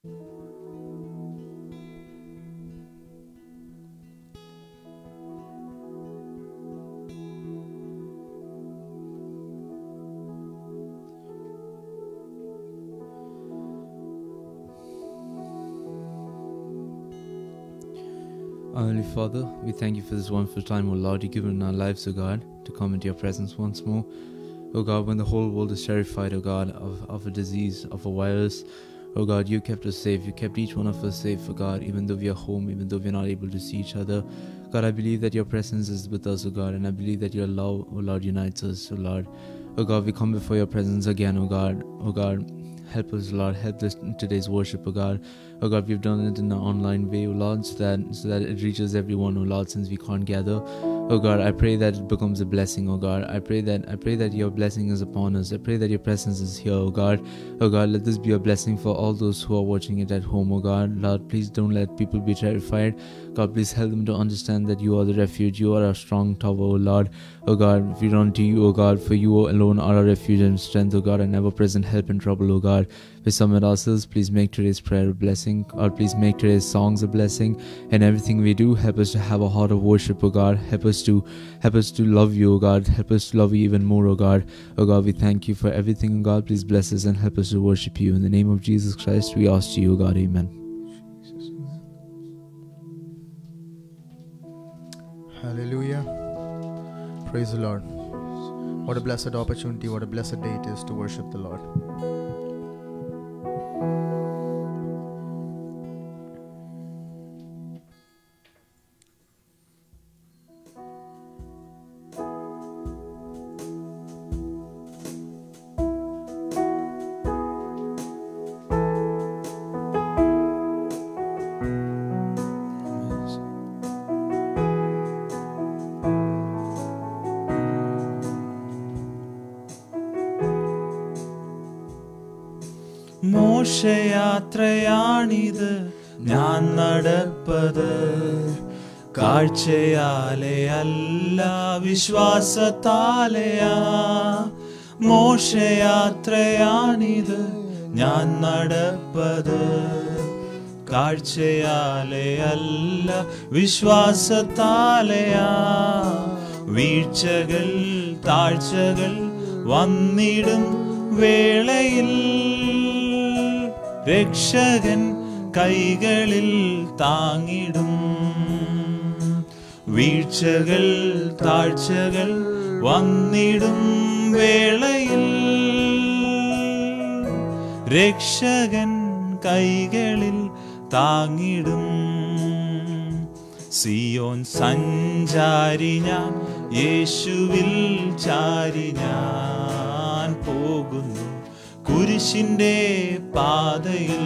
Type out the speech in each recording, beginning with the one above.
Our Heavenly Father, we thank you for this wonderful time, O Lord, you've given in our lives, O God, to come into your presence once more. O God, when the whole world is terrified, O God, of, of a disease, of a virus, O God, you kept us safe. You kept each one of us safe, O God, even though we are home, even though we are not able to see each other. God, I believe that your presence is with us, O God, and I believe that your love, O Lord, unites us, O Lord. O God, we come before your presence again, O God. O God, help us, Lord. Help this in today's worship, O God. Oh God, we've done it in an online way, oh Lord, so that so that it reaches everyone, oh Lord, since we can't gather. Oh God, I pray that it becomes a blessing, oh God. I pray that I pray that your blessing is upon us. I pray that your presence is here, oh God. Oh God, let this be a blessing for all those who are watching it at home, oh God. Lord, please don't let people be terrified. God, please help them to understand that you are the refuge, you are our strong tower, oh Lord. Oh God, we run to you, oh God, for you alone are our refuge and strength, oh God, and ever present help in trouble, oh God. We submit ourselves. Please make today's prayer a blessing, or please make today's songs a blessing. And everything we do, help us to have a heart of worship, oh God. Help us to help us to love you, oh God. Help us to love you even more, oh God. Oh God, we thank you for everything, oh God. Please bless us and help us to worship you. In the name of Jesus Christ, we ask you, oh God. Amen. Hallelujah. Praise the Lord. What a blessed opportunity, what a blessed day it is to worship the Lord. മോശയാത്രയാണിത് ഞാൻ നടപ്പത് കാഴ്ചയാലെ അല്ല വിശ്വാസത്താലെയാ മോശയാത്രയാണിത് ഞാൻ നടപ്പത് കാഴ്ചയാലെ അല്ല വിശ്വാസത്താലെയാ വീഴ്ചകൾ താഴ്ചകൾ വന്നിടും വേളയിൽ രക്ഷകൻ കൈകളിൽ താങ്ങിടും വീഴ്ചകൾ താഴ്ചകൾ വന്നിടും വേളയിൽ രക്ഷകൻ കൈകളിൽ താങ്ങിടും സിയോൻ സഞ്ചാരി ഞാൻ യേശുവിൽ ചാരി ഞാൻ പോകുന്നു കുരിശിന്റെ പാതയിൽ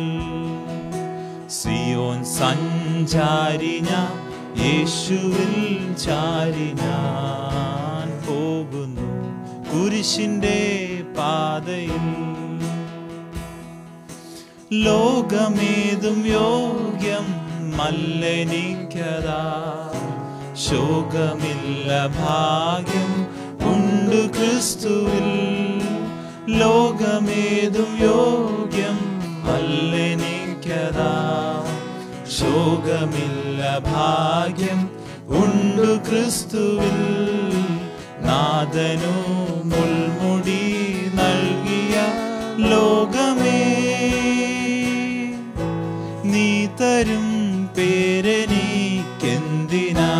സിയോൻ സഞ്ചാരി ഞാൻ യേശുവിൽ ചാരി ഞാൻ പോകുന്നു കുരിശിന്റെ പാതയിൽ ലോകമേതും യോഗ്യം മല്ലെനിക്കതാ ശോകമില്ല ഭാഗ്യം ഉണ്ട് ക്രിസ്തുവിൽ ലോകമേതും യോഗ്യം മല്ലെനിക്കതാ ശോകമില്ല ഭാഗ്യം ഉണ്ട് ക്രിസ്തുവിൽ നാദനു മുൾമുടി നൽകിയ ലോകമേ നീ തരും പേരെനിക്കെന്തിനാ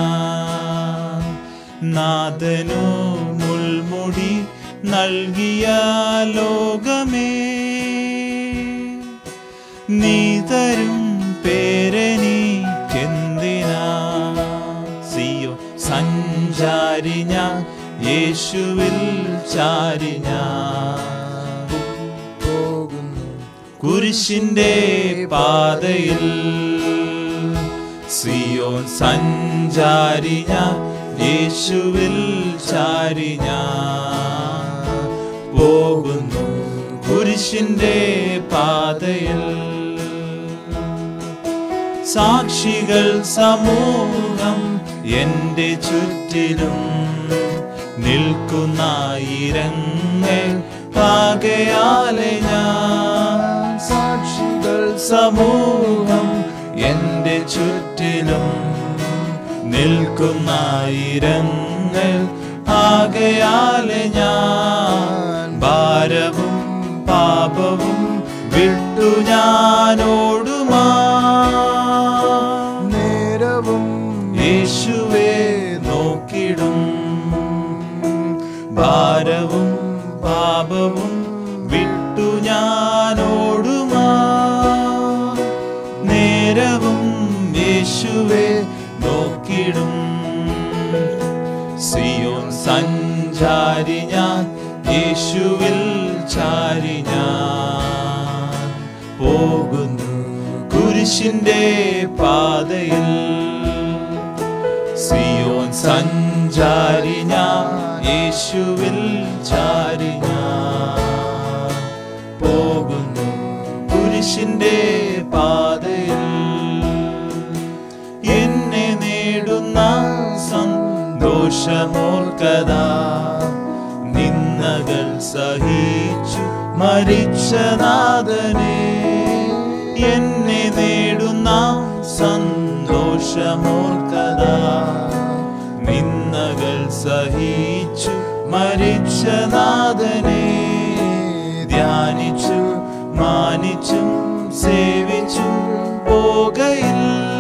നാദനു മുൾമുടി നൽകിയ ലോകമേ നീ തരും പേരെനിക്കെന്തിനാ സിയോ സഞ്ചാരി ഞാൻ യേശുവിൽ ചാരി ഞാൻ പോകുന്നു കുരിശിന്റെ പാതയിൽ സിയോൻ സഞ്ചാരി ഞാൻ യേശുവിൽ ചാരി ഞാൻ പോകുന്നു കുരിശിന്റെ പാതയിൽ സാക്ഷികൾ സമൂഹം എന്റെ ചുറ്റിലും നിൽക്കുന്നായിരങ്ങൾ ആകയാലെ ഞാൻ സാക്ഷികൾ സമൂഹം എന്റെ ചുറ്റിലും നിൽക്കുന്നായിരങ്ങൾ ആകയാലെ ഞാൻ ഭാരവും പാപവും വിട്ടു ഞാൻ ഓടുമാ നേരവും യേശുവേ നോക്കിടും ഭാരവും പാപവും വിട്ടു ഞാൻ ഓടുമാ നേരവും യേശുവേ നോക്കിടും സിയോൻ സഞ്ചാരി ഞാൻ യേശുവിൽ ചാരി ഞാൻ പോകുന്നു കുരിശിന്റെ പാതയിൽ സിയോൻ സഞ്ചാരി ഞാൻ യേശുവിൽ ചാരി ഞാൻ പോകുന്നു കുരിശിന്റെ പാതയിൽ എന്നെ നേടുന്ന സന്തോഷമോർക്കതാ നിന്നകൾ സഹിച്ചു മരിച്ച നാഥനെ എന്നെ നേടുന്ന സന്തോഷമോർക്കതാ നിന്നകൾ സഹിച്ചു മരിച്ച നാഥനെ ധ്യാനിച്ചു മാനിച്ചും സേവിച്ചും പോകയിൽ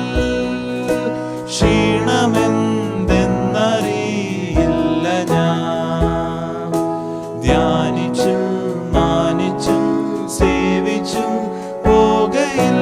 ക്ഷീണമെന്തെന്നറിയില്ല ഞാൻ ധ്യാനിച്ചും മാനിച്ചും സേവിച്ചും പോകയിൽ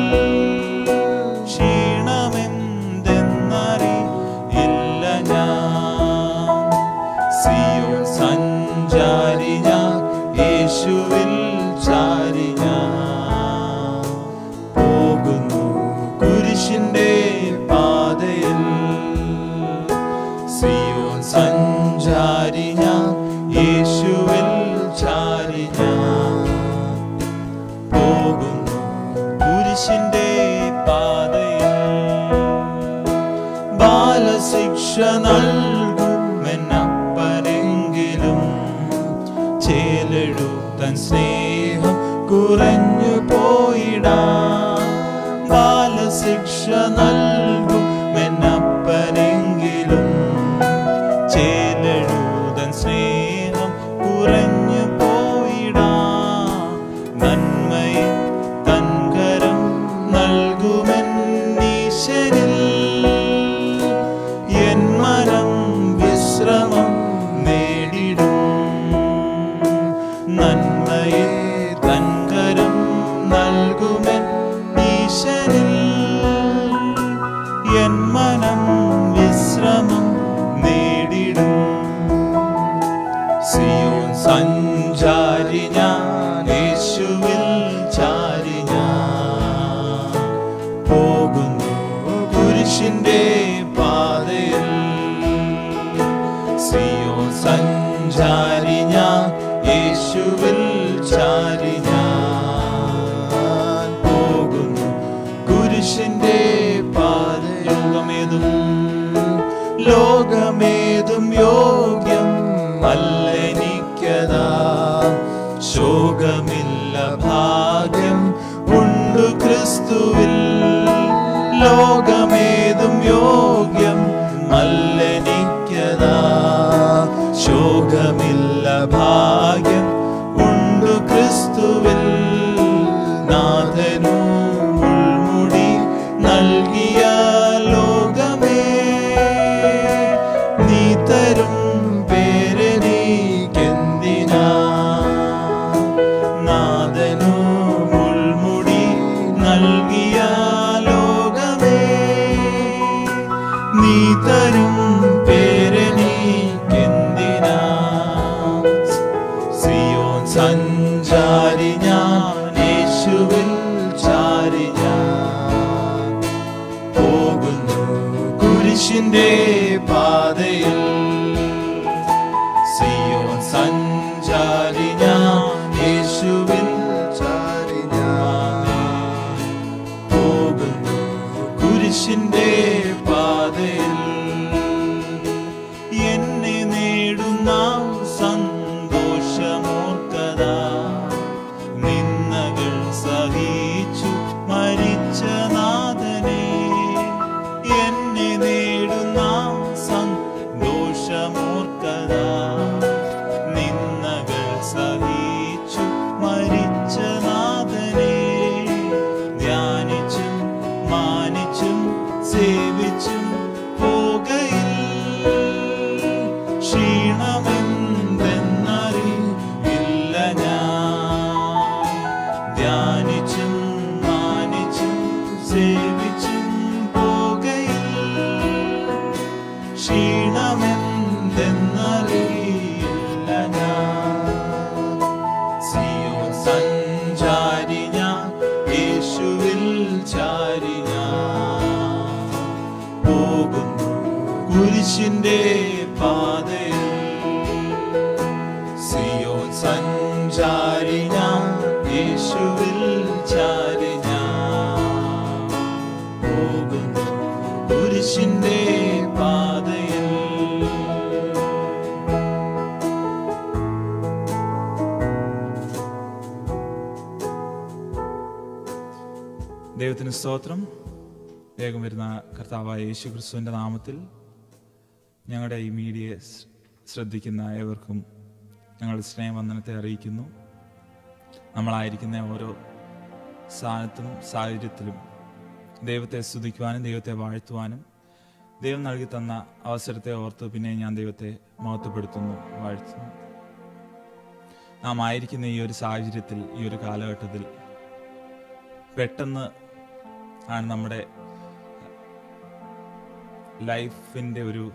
ക്ഷീണമെന്തെന്നറിയില്ല ഞാൻ സിയോൻ സഞ്ചാരി ഞാൻ യേശുവിൽ ചാരി ഞാൻ പോകുന്നു കുരിശിന്റെ പാതയിൽ സിയോൻ സഞ്ചാരി ഞാൻ യേശുവിൽ ചാരി ഞാൻ പോകുന്നു കുരിശിന്റെ പാതയിൽ ബാലശിക്ഷ നൽകുമെന്നപ്പനെങ്കിലും ചേലെഴുത്തൻ സ്നേഹം കുറഞ്ഞു പോയിടാ ബാലശിക്ഷ നൽകുമെന്നപ്പനെങ്കിലും ചേലെഴുതൻ സ്നേഹം കുറഞ്ഞു പോയിടാ നന്മയെ തൻകരം നൽകുമെന്നീശനിൽ എൻ മനം വിശ്രമം നേടിടും നന്മയെ തൻകരം നൽകുമെൻ ഈശനിൽ എൻ മനം വിശ്രമം നേടിടും സിയോൻ സഞ്ചാരി ഞാൻ യേശുവിൽ ചാരി ഞാൻ പോകുന്നു കുരിശിന്റെ പാതയിൽ സിയോൻ സഞ്ചാരി ഞാൻ യേശുവിൽ ചാരി ഞാൻ പോകുന്നു കുരിശിന്റെ പാതയോഗമേതും ലോകമേതും യോഗ്യം അല്ലെനിക്കതാ ശോകമില്ല ഭാഗ്യം ഉണ്ടു ക്രിസ്തുവിൽ ലോകമേതും യോഗ്യം അല്ലെനിക്കതാ ശോകമില്ല ഭാഗ്യം ഉണ്ടു ക്രിസ്തുവിൽ നാഥനു മുൾമുടി നൽകിയ ലോകമേ നീ തരും പേരെനിക്കെന്തിനാ നാഥനു മുൾമുടി നൽകിയ ലോകമേ നീ തരും പേരെനിക്കെന്തിനാ സിയോൻ സഞ്ചാരി ഞാൻ യേശുവിൽ ചാരി ഞാൻ പോകുന്നു കുരിശിന്റെ പാതയിൽ സിയോൻ സഞ്ചാരി ഞാൻ യേശുവിൽ ചാരി ഞാൻ പോകുന്നു കുരിശിന്റെ പാതയിൽ എന്നെ നേടുന്ന സന്തോഷമോർക്കതാ നിന്നകൾ സഹിച്ചു സേവിച്ചും പോകയിൽ ക്ഷീണമെന്തെന്നറിയില്ല ഞാൻ ധ്യാനിച്ചും മാനിച്ചും സേവിച്ചും പോകയിൽ ക്ഷീണമെന്തെന്നറിയില്ല ഞാൻ സിയോൻ സഞ്ചാരി ഞാൻ യേശുവിൽ ചാരി ഞാൻ പോകുന്നു കുരിശിന്റെ പാതയിൽ സിയോൻ സഞ്ചാരി ഞാൻ യേശുവിൽ ചാരി ഞാൻ പോകുന്നു കുരിശിന്റെ പാതയിൽ ദൈവത്തിന് സ്തോത്രം വേഗം വരുന്ന കർത്താവായ യേശു ക്രിസ്തുവിൻ്റെ നാമത്തിൽ ഞങ്ങളുടെ ഈ മീഡിയയെ സ് ശ്രദ്ധിക്കുന്ന ഏവർക്കും ഞങ്ങളുടെ സ്നേഹവന്ദനത്തെ അറിയിക്കുന്നു നമ്മളായിരിക്കുന്ന ഓരോ സ്ഥാനത്തും സാഹചര്യത്തിലും ദൈവത്തെ സ്തുതിക്കുവാനും ദൈവത്തെ വാഴ്ത്തുവാനും ദൈവം നൽകി തന്ന അവസരത്തെ ഓർത്ത് പിന്നെ ഞാൻ ദൈവത്തെ മഹത്വപ്പെടുത്തുന്നു വാഴ്ത്തുന്നു നാം ആയിരിക്കുന്ന ഈ ഒരു സാഹചര്യത്തിൽ ഈ ഒരു കാലഘട്ടത്തിൽ പെട്ടെന്ന് ആണ് നമ്മുടെ ലൈഫിൻ്റെ ഒരു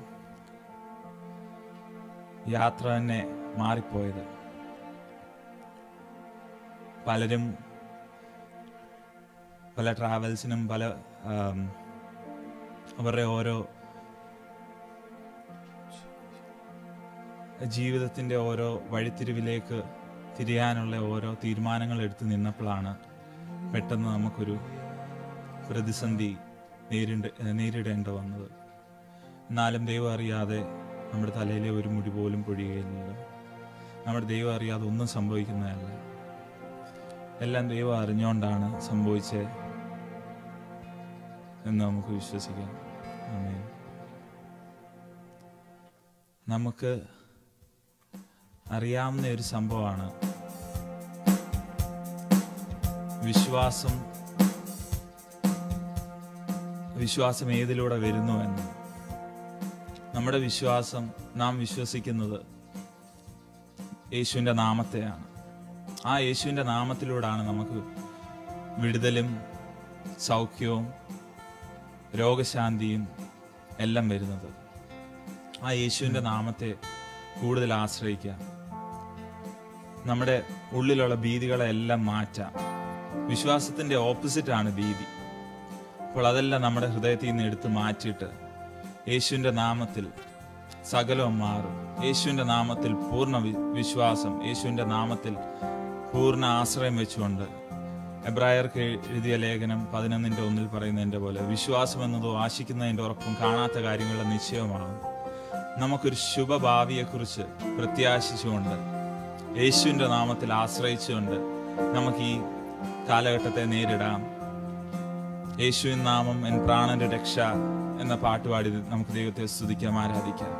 യാത്ര തന്നെ മാറിപ്പോയത് പലരും പല ട്രാവൽസിനും പല ആം, അവരുടെ ഓരോ ജീവിതത്തിൻ്റെ ഓരോ വഴിത്തിരിവിലേക്ക് തിരിയാനുള്ള ഓരോ തീരുമാനങ്ങൾ എടുത്ത് നിന്നപ്പോഴാണ് പെട്ടെന്ന് നമുക്കൊരു പ്രതിസന്ധി നേരിട നേരിടേണ്ട വന്നത് എന്നാലും ദൈവം അറിയാതെ നമ്മുടെ തലയിലെ ഒരു മുടി പോലും പൊഴിയുകയില്ല നമ്മുടെ ദൈവം അറിയാതെ ഒന്നും സംഭവിക്കുന്നതല്ല എല്ലാം ദൈവം അറിഞ്ഞുകൊണ്ടാണ് സംഭവിച്ചത് എന്ന് നമുക്ക് വിശ്വസിക്കാം ആമേൻ. നമുക്ക് അറിയാവുന്ന ഒരു സംഭവമാണ് വിശ്വാസം വിശ്വാസം ഏതിലൂടെ വരുന്നു എന്ന് നമ്മുടെ വിശ്വാസം നാം വിശ്വസിക്കുന്നത് യേശുവിൻ്റെ നാമത്തെയാണ് ആ യേശുവിൻ്റെ നാമത്തിലൂടെയാണ് നമുക്ക് വിടുതലും സൗഖ്യവും രോഗശാന്തിയും എല്ലാം വരുന്നത് ആ യേശുവിൻ്റെ നാമത്തെ കൂടുതൽ ആശ്രയിക്കാം നമ്മുടെ ഉള്ളിലുള്ള ഭീതികളെ എല്ലാം മാറ്റാം വിശ്വാസത്തിന്റെ ഓപ്പോസിറ്റ് ആണ് ഭീതി അപ്പോൾ അതെല്ലാം നമ്മുടെ ഹൃദയത്തിൽ നിന്ന് എടുത്ത് മാറ്റിയിട്ട് യേശുവിൻ്റെ നാമത്തിൽ സകലവും മാറും യേശുവിൻ്റെ നാമത്തിൽ പൂർണ്ണ വി- വിശ്വാസം യേശുവിൻ്റെ നാമത്തിൽ പൂർണ്ണ ആശ്രയം വെച്ചുകൊണ്ട് എബ്രായർക്ക് എഴുതിയ ലേഖനം പതിനൊന്നിൻ്റെ ഒന്നിൽ പറയുന്നതിൻ്റെ പോലെ വിശ്വാസം എന്നതോ ആശിക്കുന്നതിൻ്റെ ഉറപ്പും കാണാത്ത കാര്യങ്ങളുടെ നിശ്ചയമാകും നമുക്കൊരു ശുഭഭാവിയെക്കുറിച്ച് പ്രത്യാശിച്ചുകൊണ്ട് യേശുവിൻ്റെ നാമത്തിൽ ആശ്രയിച്ചുകൊണ്ട് നമുക്ക് ഈ കാലഘട്ടത്തെ നേരിടാം യേശുവിൻ നാമം എൻ പ്രാണന്റെ രക്ഷ എന്ന പാട്ടുപാടി നമുക്ക് ദൈവത്തെ സ്തുതിക്കാം ആരാധിക്കാം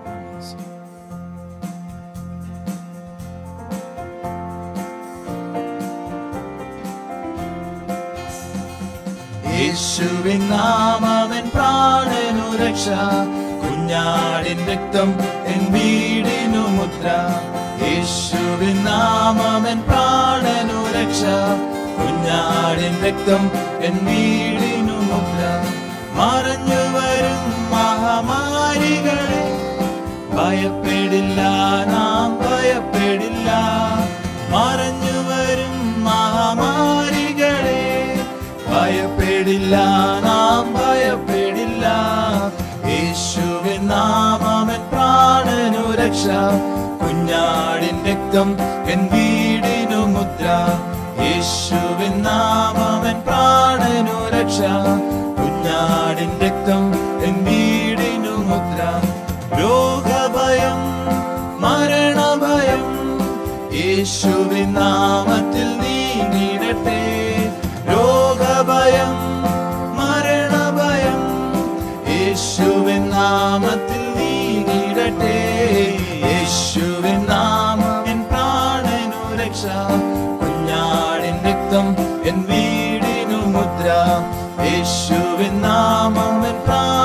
യേശുവിൻ നാമവൻ പ്രാണനു രക്ഷ കുഞ്ഞാടിൻ രക്തം എൻ വീടിനു മുദ്ര യേശുവിൻ നാമവൻ പ്രാണനു രക്ഷ കുഞ്ഞാടിൻ രക്തം എൻ വീടിനു മുദ്ര മറഞ്ഞു വരും മഹാമാരികളെ ഭയപ്പെടില്ല നാം ഭയപ്പെടില്ല മറഞ്ഞു വരും മഹാമാരികളെ ഭയപ്പെടില്ല നാം ഭയപ്പെടില്ല യേശുവിൻ നാമമൻ പ്രാണനു രക്ഷ കുഞ്ഞാടിൻ രക്തം എൻ വീടിനു മുദ്ര യേശുവിൻ നാമമൻ പ്രാണനു രക്ഷ കുഞ്ഞാടിൻ രക്തം എൻ വീടിനു മുദ്ര രോഗഭയം മരണഭയം യേശുവിൻ നാമത്തിൽ നീങ്ങിടട്ടെ രോഗഭയം മരണഭയം യേശുവിൻ നാമത്തിൽ നീങ്ങിടട്ടെ യേശുവിൻ നാമം എൻ പ്രാണനു രക്ഷ കുഞ്ഞാടിൻ രക്തം എൻ വീടിനു മുദ്ര യേശുവിൻ നാമം എൻ പ്രാണ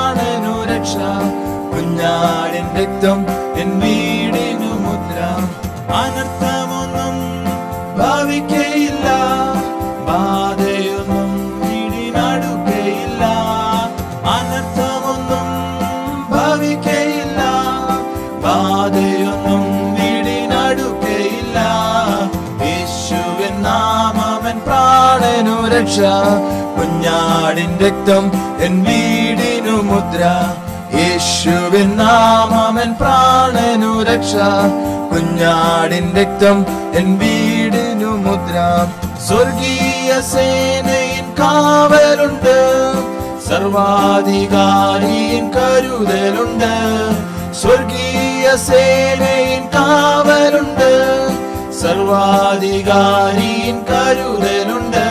രക്തം എൻ വീടിനു മുദ്ര അനർത്ഥമൊന്നും ഭാവിക്കയില്ല ബാധയൊന്നും വീടിനടുക്കയില്ല അനർത്ഥമൊന്നും ഭാവിക്കയില്ല ബാധയൊന്നും വീടിനടുക്കയില്ല യേശുവിൻ നാമമൻ പ്രാണനു രക്ഷ കുഞ്ഞാടിൻ രക്തം എൻ വീടിനു മുദ്ര യേശുവിൻ നാമമൻ പ്രാണനു രക്ഷ കുഞ്ഞാടിൻ രക്തം എൻ വീടിനു മുദ്ര സ്വർഗീയ സേനയിൻ കാവലുണ്ട് സർവാധികാരിயின் കരുതലുണ്ട് സ്വർഗീയ സേനയിൻ കാവലുണ്ട് സർവാധികാരിயின் കരുതലുണ്ട്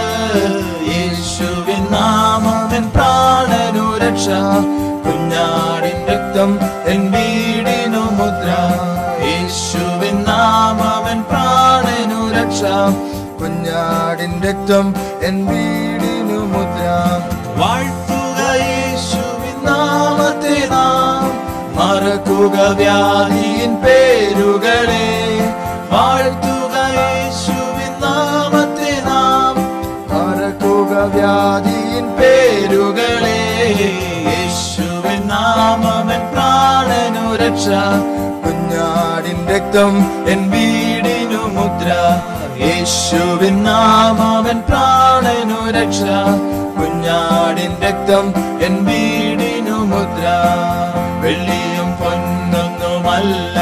യേശുവിൻ നാമൻ പ്രാണനു രക്ഷ കുഞ്ഞാടിൻ രക്തം എൻ വീടിനു മുദ്ര യേശുവിൻ നാമൻ പ്രാണനു രക്ഷ കുഞ്ഞാടിൻ രക്തം എൻ വീടിനു മുദ്ര വാഴ്ത്തുക യേശുവിൻ നാമത്തെ നാം മറക്കുക വ്യാധിയിൻ പേരുകളെ വാഴ്ത്തുക യേശുവിൻ നാമത്തെ നാം മറക്കുക വ്യാധിയിൻ പേരുകളെ യേശുവിൻ നാമമൻ പ്രാണനു രക്ഷ കുഞ്ഞാടിൻ രക്തം എൻ വീടിനു മുദ്ര യേശുവിൻ നാമമൻ പ്രാണനു രക്ഷ കുഞ്ഞാടിൻ രക്തം എൻ വീടിനു മുദ്ര വെള്ളിയും പൊന്നൊന്നുമല്ല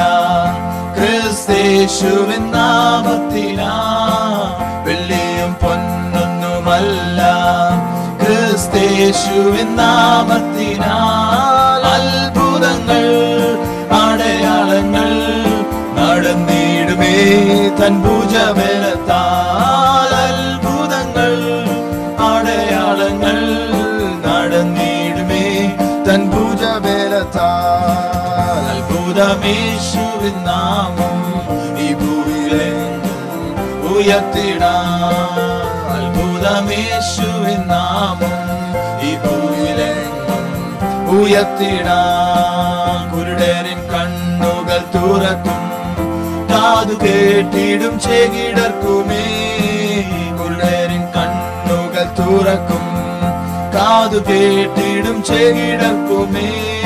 ക്രിസ്തേശുവിൻ നാമത്തിനാ വെള്ളിയും പൊന്നൊന്നുമല്ല ക്രിസ്തേശുവിൻ നാമത്തിനാൽ അത്ഭുതങ്ങൾ അടയാളങ്ങൾ നടന്നിടുമേ തൻ ഭുജബലത്താൽ അത്ഭുതങ്ങൾ അടയാളങ്ങൾ നടന്നിടുമേ തൻ ഭുജബലത്താൽ അത്ഭുതമേശുവിൻ നാമം ഈ ഭൂമിയിലെങ്ങും ഉയർത്തിടാം അത്ഭുതമേശുവിൻ നാമം ഈ ഭൂമിയിലെങ്ങും ഉയർത്തിടാം കുരുടരിൻ കണ്ണുകൾ തുറക്കും കാതു കേട്ടിടും ചെകിടർക്കുമേ കുരുടരിൻ കണ്ണുകൾ തുറക്കും കാതു കേട്ടിടും ചെകിടർക്കുമേ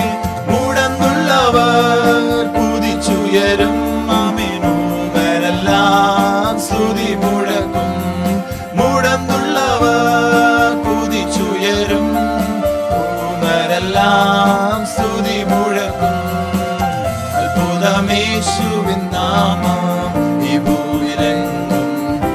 മുടന്നുള്ളവർ കുതിച്ചുയരും അമിനൂമരെല്ലാം സ്തുതി മുഴക്കും മുടന്നുള്ളവർ കുതിച്ചുയരും ൂമരെല്ലാം സ്തുതി മുഴക്കും അത്ഭുതമേശുവിൻ നാമം ഈ ഭൂവിലെങ്ങും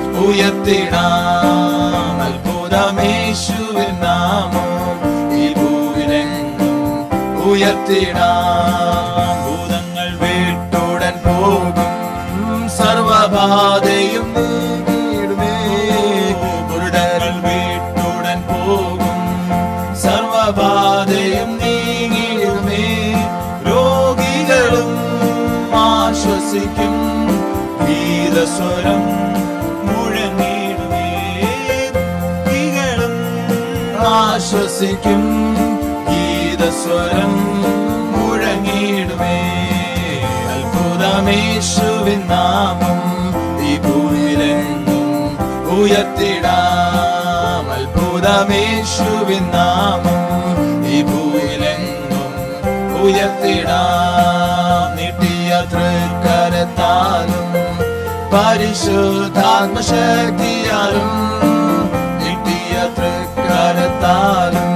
ഉയർത്തിടാം അത്ഭുതമേശുവിൻ നാമം ഈ ഭൂവിലെങ്ങും ഉയർത്തിടാം ഭൂതങ്ങൾ വീട്ടുടൻ പോകും സർവബാധയും നീങ്ങിയിടുമേ കുരുടകൾ വീട്ടുടൻ പോകും സർവബാധയും നീങ്ങിയിടുമേ രോഗികളും ആശ്വസിക്കും ഗീതസ്വരം മുഴങ്ങിയിടുമേ രോഗികളും ആശ്വസിക്കും ഗീതസ്വരം മുഴങ്ങിയിടുമേ അത്ഭുതമേശുവിൻ നാമം ഈ ഭൂമിയിലെങ്ങും ഉയർത്തിടാം അത്ഭുതമേശുവിൻ നാമം ഈ ഭൂമിയിലെങ്ങും ഉയർത്തിടാം നീട്ടിയ തൃക്കരത്താലും പരിശുദ്ധാത്മശക്തിയാലും നീട്ടിയ തൃക്കരത്താലും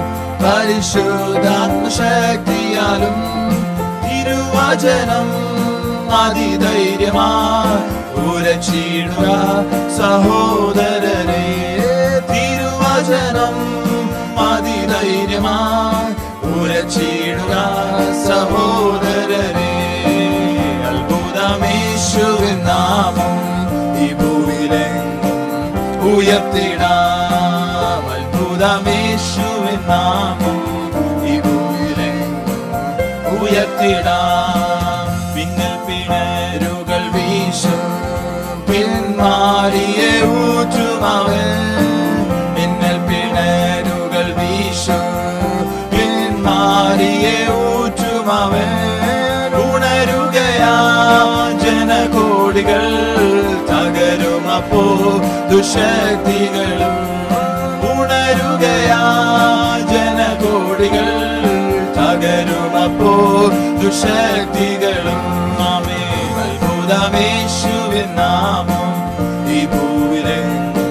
പരിശുദ്ധാത്മശക്തിയാലും തിരുവചനം അതിധൈര്യമായി ഉരച്ചിടുക സഹോദരരെ തിരുവചനം അതിധൈര്യമായി ഉരച്ചിടുക സഹോദരരെ അത്ഭുതമേശുവിൻ നാമം ഈ ഭൂവിലെങ്ങും ഉയർത്തിടാം അത്ഭുതമേശുവിൻ നാമം ഈ ഭൂവിലെങ്ങും ഉയർത്തിടാം പിന്നൽ പിണരുകൾ വീശും പിന്മാറിയെ ഊറ്റുമവൻ പിന്നൽ പിണരുകൾ വീശും പിന്മാറിയെ ഊറ്റുമവൻ ഉണ ജനകോടികൾ തകരുമപ്പോ ദുശക്തികളും ഉണരുകയാ ജനകോടികൾ തകരുമപ്പോ ദുശക്തികളും ആമേ അത്ഭുതമേശുവിൻ നാമം ഈ ഭൂവിലെങ്ങും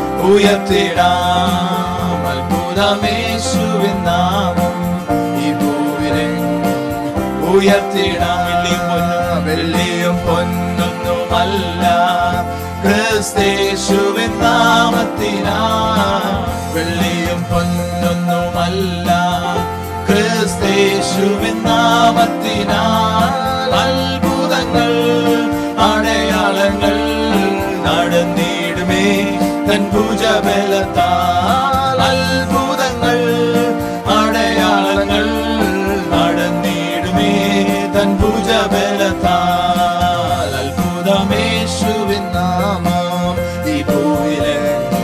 ഉയർത്തിടാം അത്ഭുതമേശുവിൻ നാമം ഈ ഭൂവിലെങ്ങും ഉയർത്തിടാം വെള്ളിയും പൊന്നും വെള്ളിയും പൊന്നൊന്നുമല്ല ക്രിസ്തേശുവിൻ നാമത്തിനാ വെള്ളിയും പൊന്നൊന്നുമല്ല ക്രിസ്തേശുവിൻ നാമത്തിനാ അത്ഭുതങ്ങൾ അടയാളങ്ങൾ നടന്നിടുമേ തൻ ഭുജബലത്താൽ അത്ഭുതങ്ങൾ അടയാളങ്ങൾ നടന്നിടുമേ തൻ ഭുജബലത്താൽ അത്ഭുതമേശുവിൻ നാമം ഈ ഭൂവിലെങ്ങും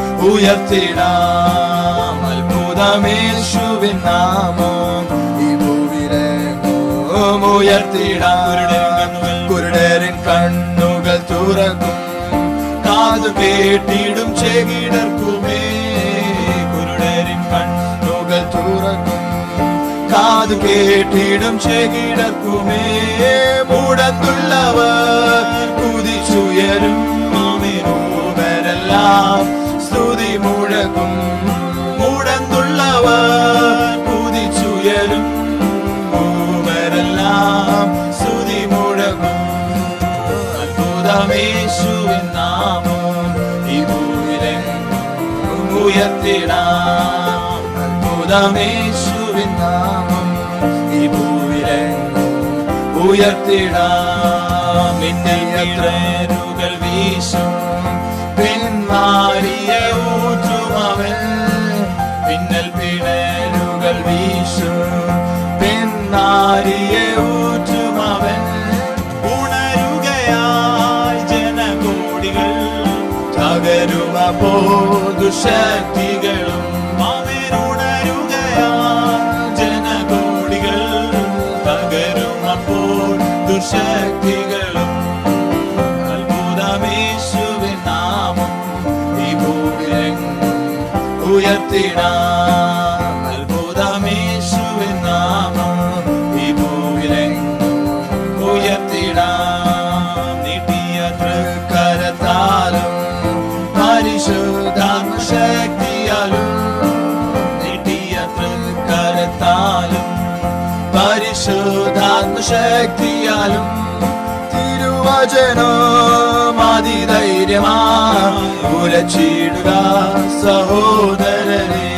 ഉയർത്തിടാം അത്ഭുതമേശുവിൻ നാമം ഈ ഭൂവിലെങ്ങും ഉയർത്തിടാം കുരുടരിൻ കണ്ണുകൾ തുറക്കും കാതു കേട്ടിടും ചെകിടർക്കുമേ കുരുടരിൻ കണ്ണുകൾ തുറക്കും കാതു കേട്ടിടും ചെകിടർക്കുമേ മുടത്തുള്ളവർ കുതിച്ചുയരും മാമിനൂവരെല്ലാം സ്തുതി മുഴക്കും മുടന്തുള്ളവർ കുതിച്ചുയരും മൂവരെല്ലാം സ്തുതി മുഴക്കും അത്ഭുതമേശുവിൻ നാമം ഈ ഭൂവിലെങ്ങും ഉയർത്തിടാം അത്ഭുതമേശുവിൻ നാമം ഈ ഭൂവിലെങ്ങും ഉയർത്തിടാം മിന്നലുകൾ വീശും പിന്മാറിയ ഊറ്റുമവൻ പിന്നൽ പിണരുകൾ വീശും പിന്നാരിയ ഊറ്റുമവൻ ഉണരുകയായി ജനകോടികൾ തകരുമപ്പോ ദുശക്തികളും അവൻ ഉണരുകയായി ജനകോടികൾ തകരുമപ്പോൾ ദുശക്തികളും അത്ഭുതമേശുവിൻ നാമം ഈ ഭൂവിലെങ്ങും ഉയർത്തിടാം അത്ഭുതമേശുവിൻ നാമം ഈ ഭൂവിലെങ്ങും ഉയർത്തിടാം നീട്ടിയ തൃക്കരത്താലും പരിശുദ്ധാത്മ ശക്തിയാലും നീട്ടിയ തൃക്കരത്താലും പരിശുദ്ധാത്മ ശക്തിയാലും തിരുവചനം അതിധൈര്യമായി ഉരച്ചിടുക സഹോദരരെ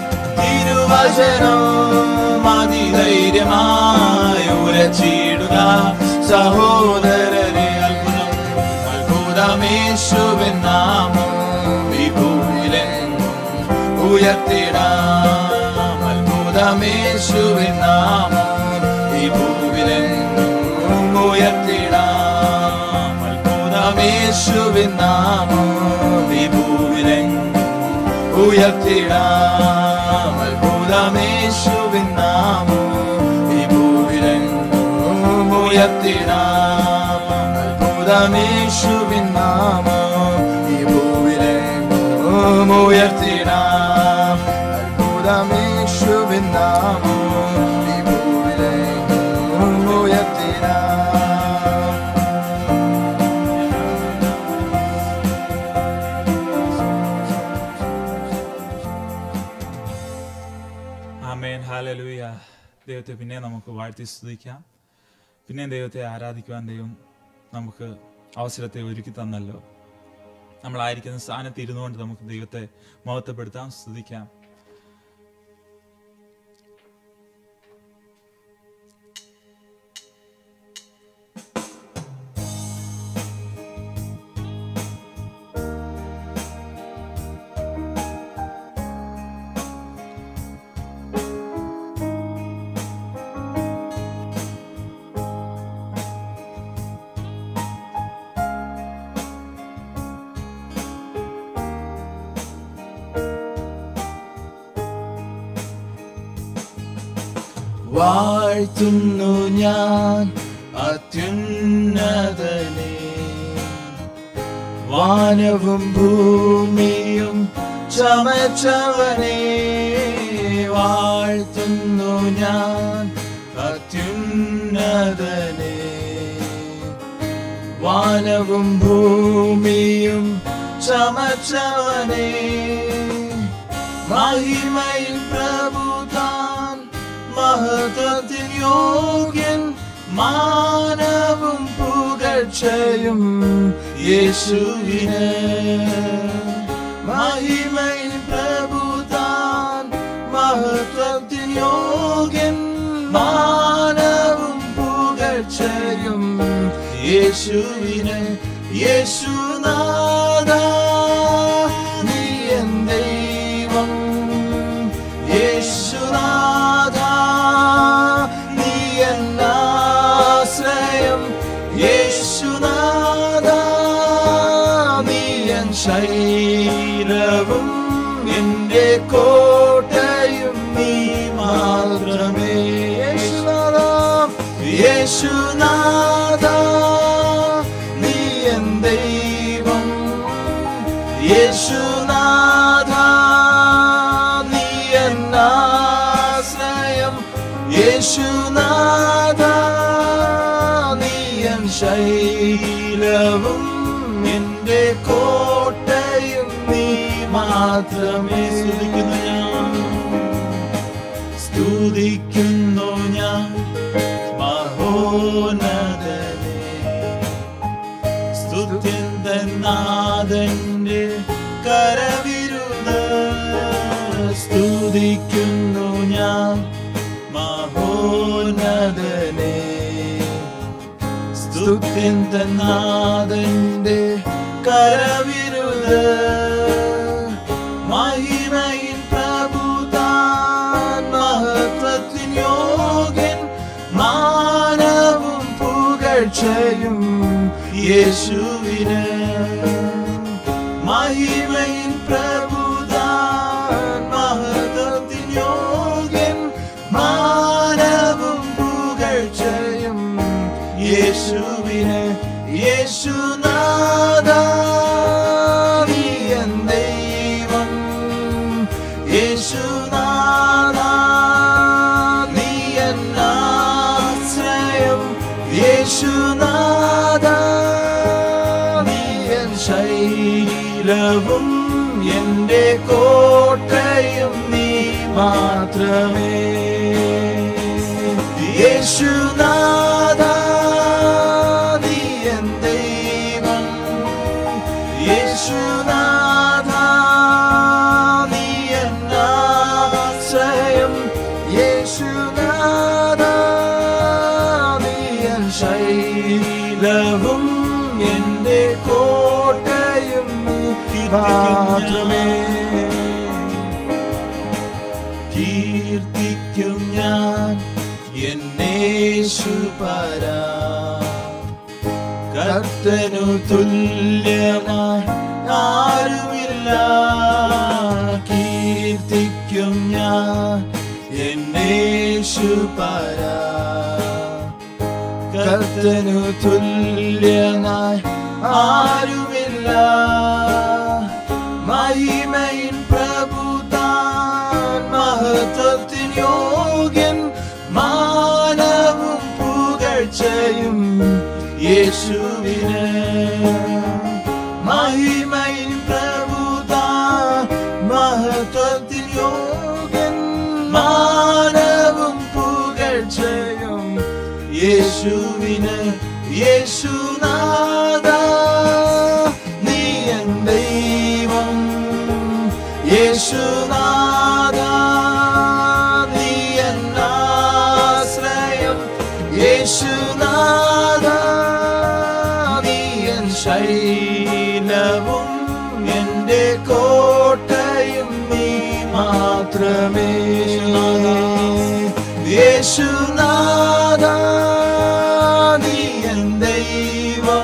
തിരുവചനം അതിധൈര്യമായി ഉരച്ചിടുക സഹോദരരെ അത്ഭുതം അത്ഭുതമേശുവിൻ നാമം വിഭൂയിലെങ്ങും ഉയർത്തിടാം അത്ഭുതമേശുവിൻ നാമം വിഭൂവിലെങ്ങും ഉയർത്തിടാം അത്ഭുതമേശുവിൻ നാമം വിഭൂവിലെങ്ങും ഉയർത്തിടാം അത്ഭുതമേശുവിൻ നാമം വിഭൂവിലെങ്ങും ഉയർത്തിടാം അത്ഭുതമേശുവിൻ നാമം വിഭൂവിലെങ്ങും ഉയർത്തിടാം അത്ഭുതമേശുവിൻ നാമം വിഭൂവിലെങ്ങും ഉയർത്തിടാം ആമേൻ ഹാലലൂയ ദൈവത്തെ പിന്നെ നമുക്ക് വാഴ്ത്തി സ്തുതിക്കാം പിന്നെ ദൈവത്തെ ആരാധിക്കുവാൻ ദൈവം നമുക്ക് അവസരത്തെ ഒരുക്കി തന്നല്ലോ നമ്മളായിരിക്കുന്ന സ്ഥാനത്ത് ഇരുന്നുകൊണ്ട് നമുക്ക് ദൈവത്തെ മഹത്വപ്പെടുത്താം സ്തുതിക്കാം വാഴ്ത്തുന്നു ഞാൻ അത്യുന്നതനെ വാനവും ഭൂമിയും ചമച്ചവനെ വാഴ്ത്തുന്നു ഞാൻ അത്യുന്നതനെ വാനവും ഭൂമിയും ചമച്ചവനെ മഹിമയിൽ പ്രഭുതാൻ മഹത്വത്തിൽ യോഗ്യൻ മാനവും പുകഴ്ചയും യേശുവിന് മഹിമയിൽ പ്രഭുതാൻ മഹത്വത്തിൽ യോഗ്യൻ മാനവും പുകഴ്ചയും യേശുവിന് യേശുനാഥ നീ എൻ ദൈവം യേശുനാഥ നീ എൻ ആശ്രയം യേശുനാഥ നീ എൻ ശൈലവും എന്റെ കോട്ടയും നീ മാത്രമേ യേശുനാഥ യേശുനാഥ നീ എൻ ദൈവം യേശുനാഥ നീ എൻ ആശ്രയം യേശുനാഥ നീ എൻ ശൈലവും എന്റെ കോട്ടയും നീ മാത്രമേ സ്തുതിക്കുന്നു ഞാൻ സ്തുതിക്കുന്നു ഞാൻ മഹോനദനെ സ്തുത്യന്തനാഥന്റെ കരവിരുത സ്തുതിക്കുന്നു ഞാൻ മഹോനദനെ സ്തുത്യന്തനാഥന്റെ കരവിരുത മഹിമയിൻ പ്രഭുതാൻ മഹത്വത്തിൻ യോഗ്യൻ മാനവും പുകഴ്ചയും യേശുവിന് മഹിമയിൻ പ്രഭുതാൻ മഹത്വത്തിൻ യോഗ്യൻ മാനവും പുകഴ്ചയും യേശുവിന് യേശുനാഥ നീ എൻ ദൈവം യേശുനാഥ നീ എൻ ആശ്രയം യേശുനാഥ നീ എൻ ശൈലവും എന്റെ കോട്ടയും നീ മാത്രമേ യേശുനാഥ നീ എൻ ദൈവം യേശുനാഥ നീ എൻ ആശ്രയം യേശുനാഥ നീ എൻ ശൈലവും എന്റെ കോട്ടയും നീ മാത്രമേ കീർത്തിക്കും ഞാൻ എന്നേശു പരാ കർത്തനു തുല്യമായി ആരുമില്ല കീർത്തിക്കും ഞാൻ എന്നേശു പരാ കർത്തനു തുല്യനായി ആരുമില്ല മഹിമയിൻ പ്രഭുതാൻ മഹത്വത്തിൻ യോഗ്യൻ മാനവും പുകഴ്ചയും യേശുവിന് മഹിമയിൻ പ്രഭുതാൻ മഹത്വത്തിൻ യോഗ്യൻ മാനവും പുകഴ്ചയും യേശുവിന് യേശുനാഥ നീ എൻ ദൈവം യേശുനാഥ നീ എൻ ആശ്രയം യേശുനാഥ നീ എൻ ശൈലവും എന്റെ കോട്ടയും നീ മാത്രമേ യേശുനാഥ നീ എൻ ദൈവം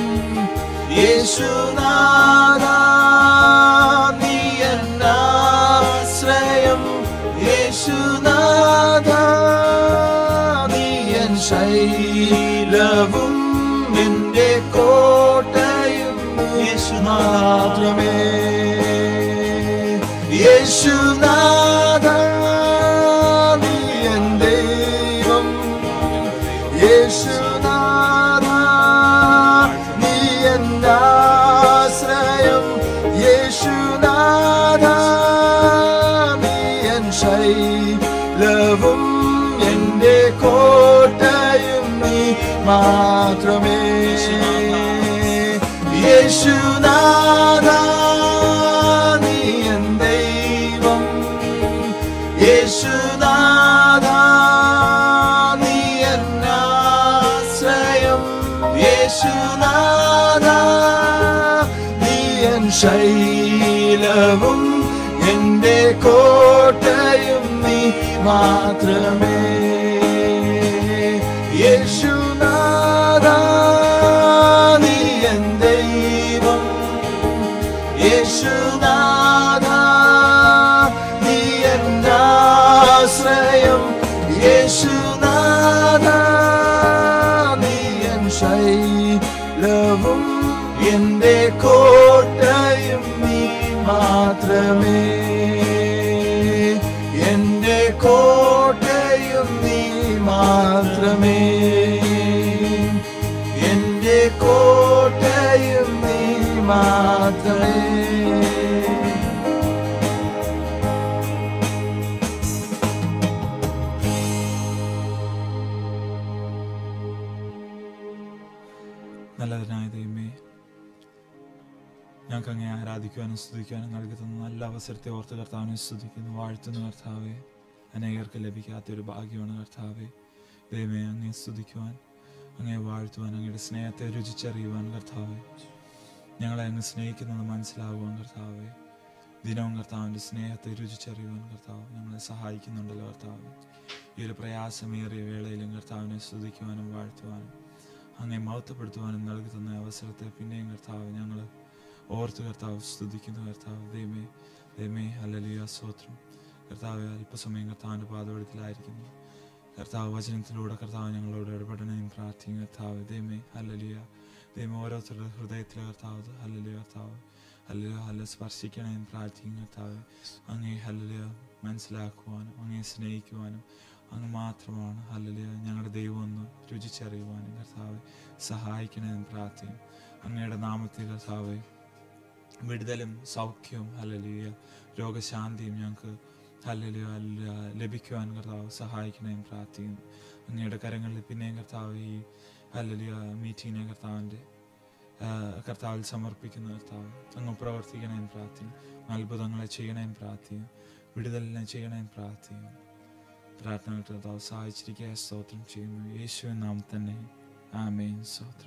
യേശുനാഥ നീ എൻ ആശ്രയം യേശുനാഥ നീ എൻ ശൈലവും എന്റെ കോട്ടയും യേശു ശൈലവും എന്റെ കോട്ടയും നീ മാത്രമേ യേശുനാഥ നീ എൻ ദൈവം യേശുനാഥ നീ എന്നാശ്രയം യേശുനാഥ നീ എൻ ശൈലവും എന്റെ കോട്ടയും നീ മാത്രമേ യേശുനാഥ നീ എൻ ദൈവം യേശുനാഥ നീ എന്നാശ്രയം യേശുനാഥ നീ എൻ ശൈലവും എന്റെ കോട്ടയും നീ മാത്രമേ എന്റെ കോട്ടയും നീ മാത്രമേ എന്റെ കോട്ടയും നീ മാത്രമേ നല്ലതിനായ ദൈവമേ ഞങ്ങൾക്ക് അങ്ങേ ആരാധിക്കുവാനും സ്തുതിക്കുവാനും നൽകി തന്ന നല്ല അവസരത്തെ ഓർത്ത് കർത്താവിനെ സ്തുതിക്കുന്നു വാഴ്ത്തുന്നു കർത്താവെ അനേകർക്ക് ലഭിക്കാത്ത ഒരു ഭാഗ്യമാണ് കർത്താവെ ദൈവമേ അങ്ങേ സ്തുതിക്കുവാൻ അങ്ങേ വാഴ്ത്തുവാൻ അങ്ങയുടെ സ്നേഹത്തെ രുചിച്ചറിയുവാൻ കർത്താവെ ഞങ്ങളെ അങ്ങ് സ്നേഹിക്കുന്നത് മനസ്സിലാകുവാൻ കർത്താവെ ദിനവും കർത്താവിൻ്റെ സ്നേഹത്തെ രുചിച്ചറിയുവാൻ കർത്താവ് ഞങ്ങളെ സഹായിക്കുന്നുണ്ടല്ലോ കർത്താവ് ഈ ഒരു പ്രയാസമേറിയ വേളയിലും കർത്താവിനെ സ്തുതിക്കുവാനും വാഴ്ത്തുവാനും അങ്ങേ മഹത്വപ്പെടുത്തുവാനും നൽകി തന്ന അവസരത്തെ പിന്നെയും കർത്താവ് ഞങ്ങൾ ഓർത്ത് കർത്താവ് സ്തുതിക്കുന്നു കർത്താവ് ദൈവമേ ദൈവമേ ഹല്ലേലൂയ സ്തോത്രം കർത്താവ് അല്പസമയം കർത്താവിൻ്റെ പാതപടത്തിലായിരിക്കുന്നു കർത്താവ് വചനത്തിലൂടെ കർത്താവ് ഞങ്ങളോട് ഇടപെടണമെന്നും പ്രാർത്ഥിക്കും കർത്താവ് ദൈവമേ ഹല്ലേലൂയ ദൈവം ഓരോരുത്തരുടെ ഹൃദയത്തിലെ കർത്താവ് ഹല്ലേലൂയ കർത്താവ് ഹല്ലേലൂയ ഹല്ല സ്പർശിക്കണമെന്ന് പ്രാർത്ഥിക്കും കർത്താവ് അങ്ങേ ഹല്ലേലൂയ മനസ്സിലാക്കുവാനും അങ്ങേ സ്നേഹിക്കുവാനും അങ്ങ് മാത്രമാണ് ഹല്ലേലൂയ ഞങ്ങളുടെ ദൈവം ഒന്ന് രുചിച്ചറിയുവാനും കർത്താവ് സഹായിക്കണമെന്ന് പ്രാർത്ഥിക്കും അങ്ങയുടെ നാമത്തിൽ കർത്താവ് വിടുതലും സൗഖ്യവും ഹല്ലേലൂയ രോഗശാന്തിയും ഞങ്ങൾക്ക് ഹല്ലേലൂയ ഹല്ലേലൂയ ലഭിക്കുവാൻ കർത്താവ് സഹായിക്കണമെന്ന് പ്രാർത്ഥിക്കുന്നു അങ്ങയുടെ കരങ്ങളിൽ പിന്നെയും കർത്താവ് ഈ ഹല്ലേലൂയ മീറ്റിങ്ങിനെ കർത്താവിൻ്റെ ആ, കർത്താവിൽ സമർപ്പിക്കുന്ന കർത്താവ് അങ്ങ് പ്രവർത്തിക്കണമെന്ന് പ്രാർത്ഥിക്കും അത്ഭുതങ്ങളെ ചെയ്യണമെന്ന് പ്രാർത്ഥിക്കും വിടുതലിനെ ചെയ്യണമെന്ന് പ്രാർത്ഥിക്കും പ്രാർത്ഥന കർത്താവ് സഹായിച്ചിരിക്കുക സ്തോത്രം ചെയ്യുന്നു യേശുവിൻ നാം തന്നെ ആമേൻ സ്തോത്രം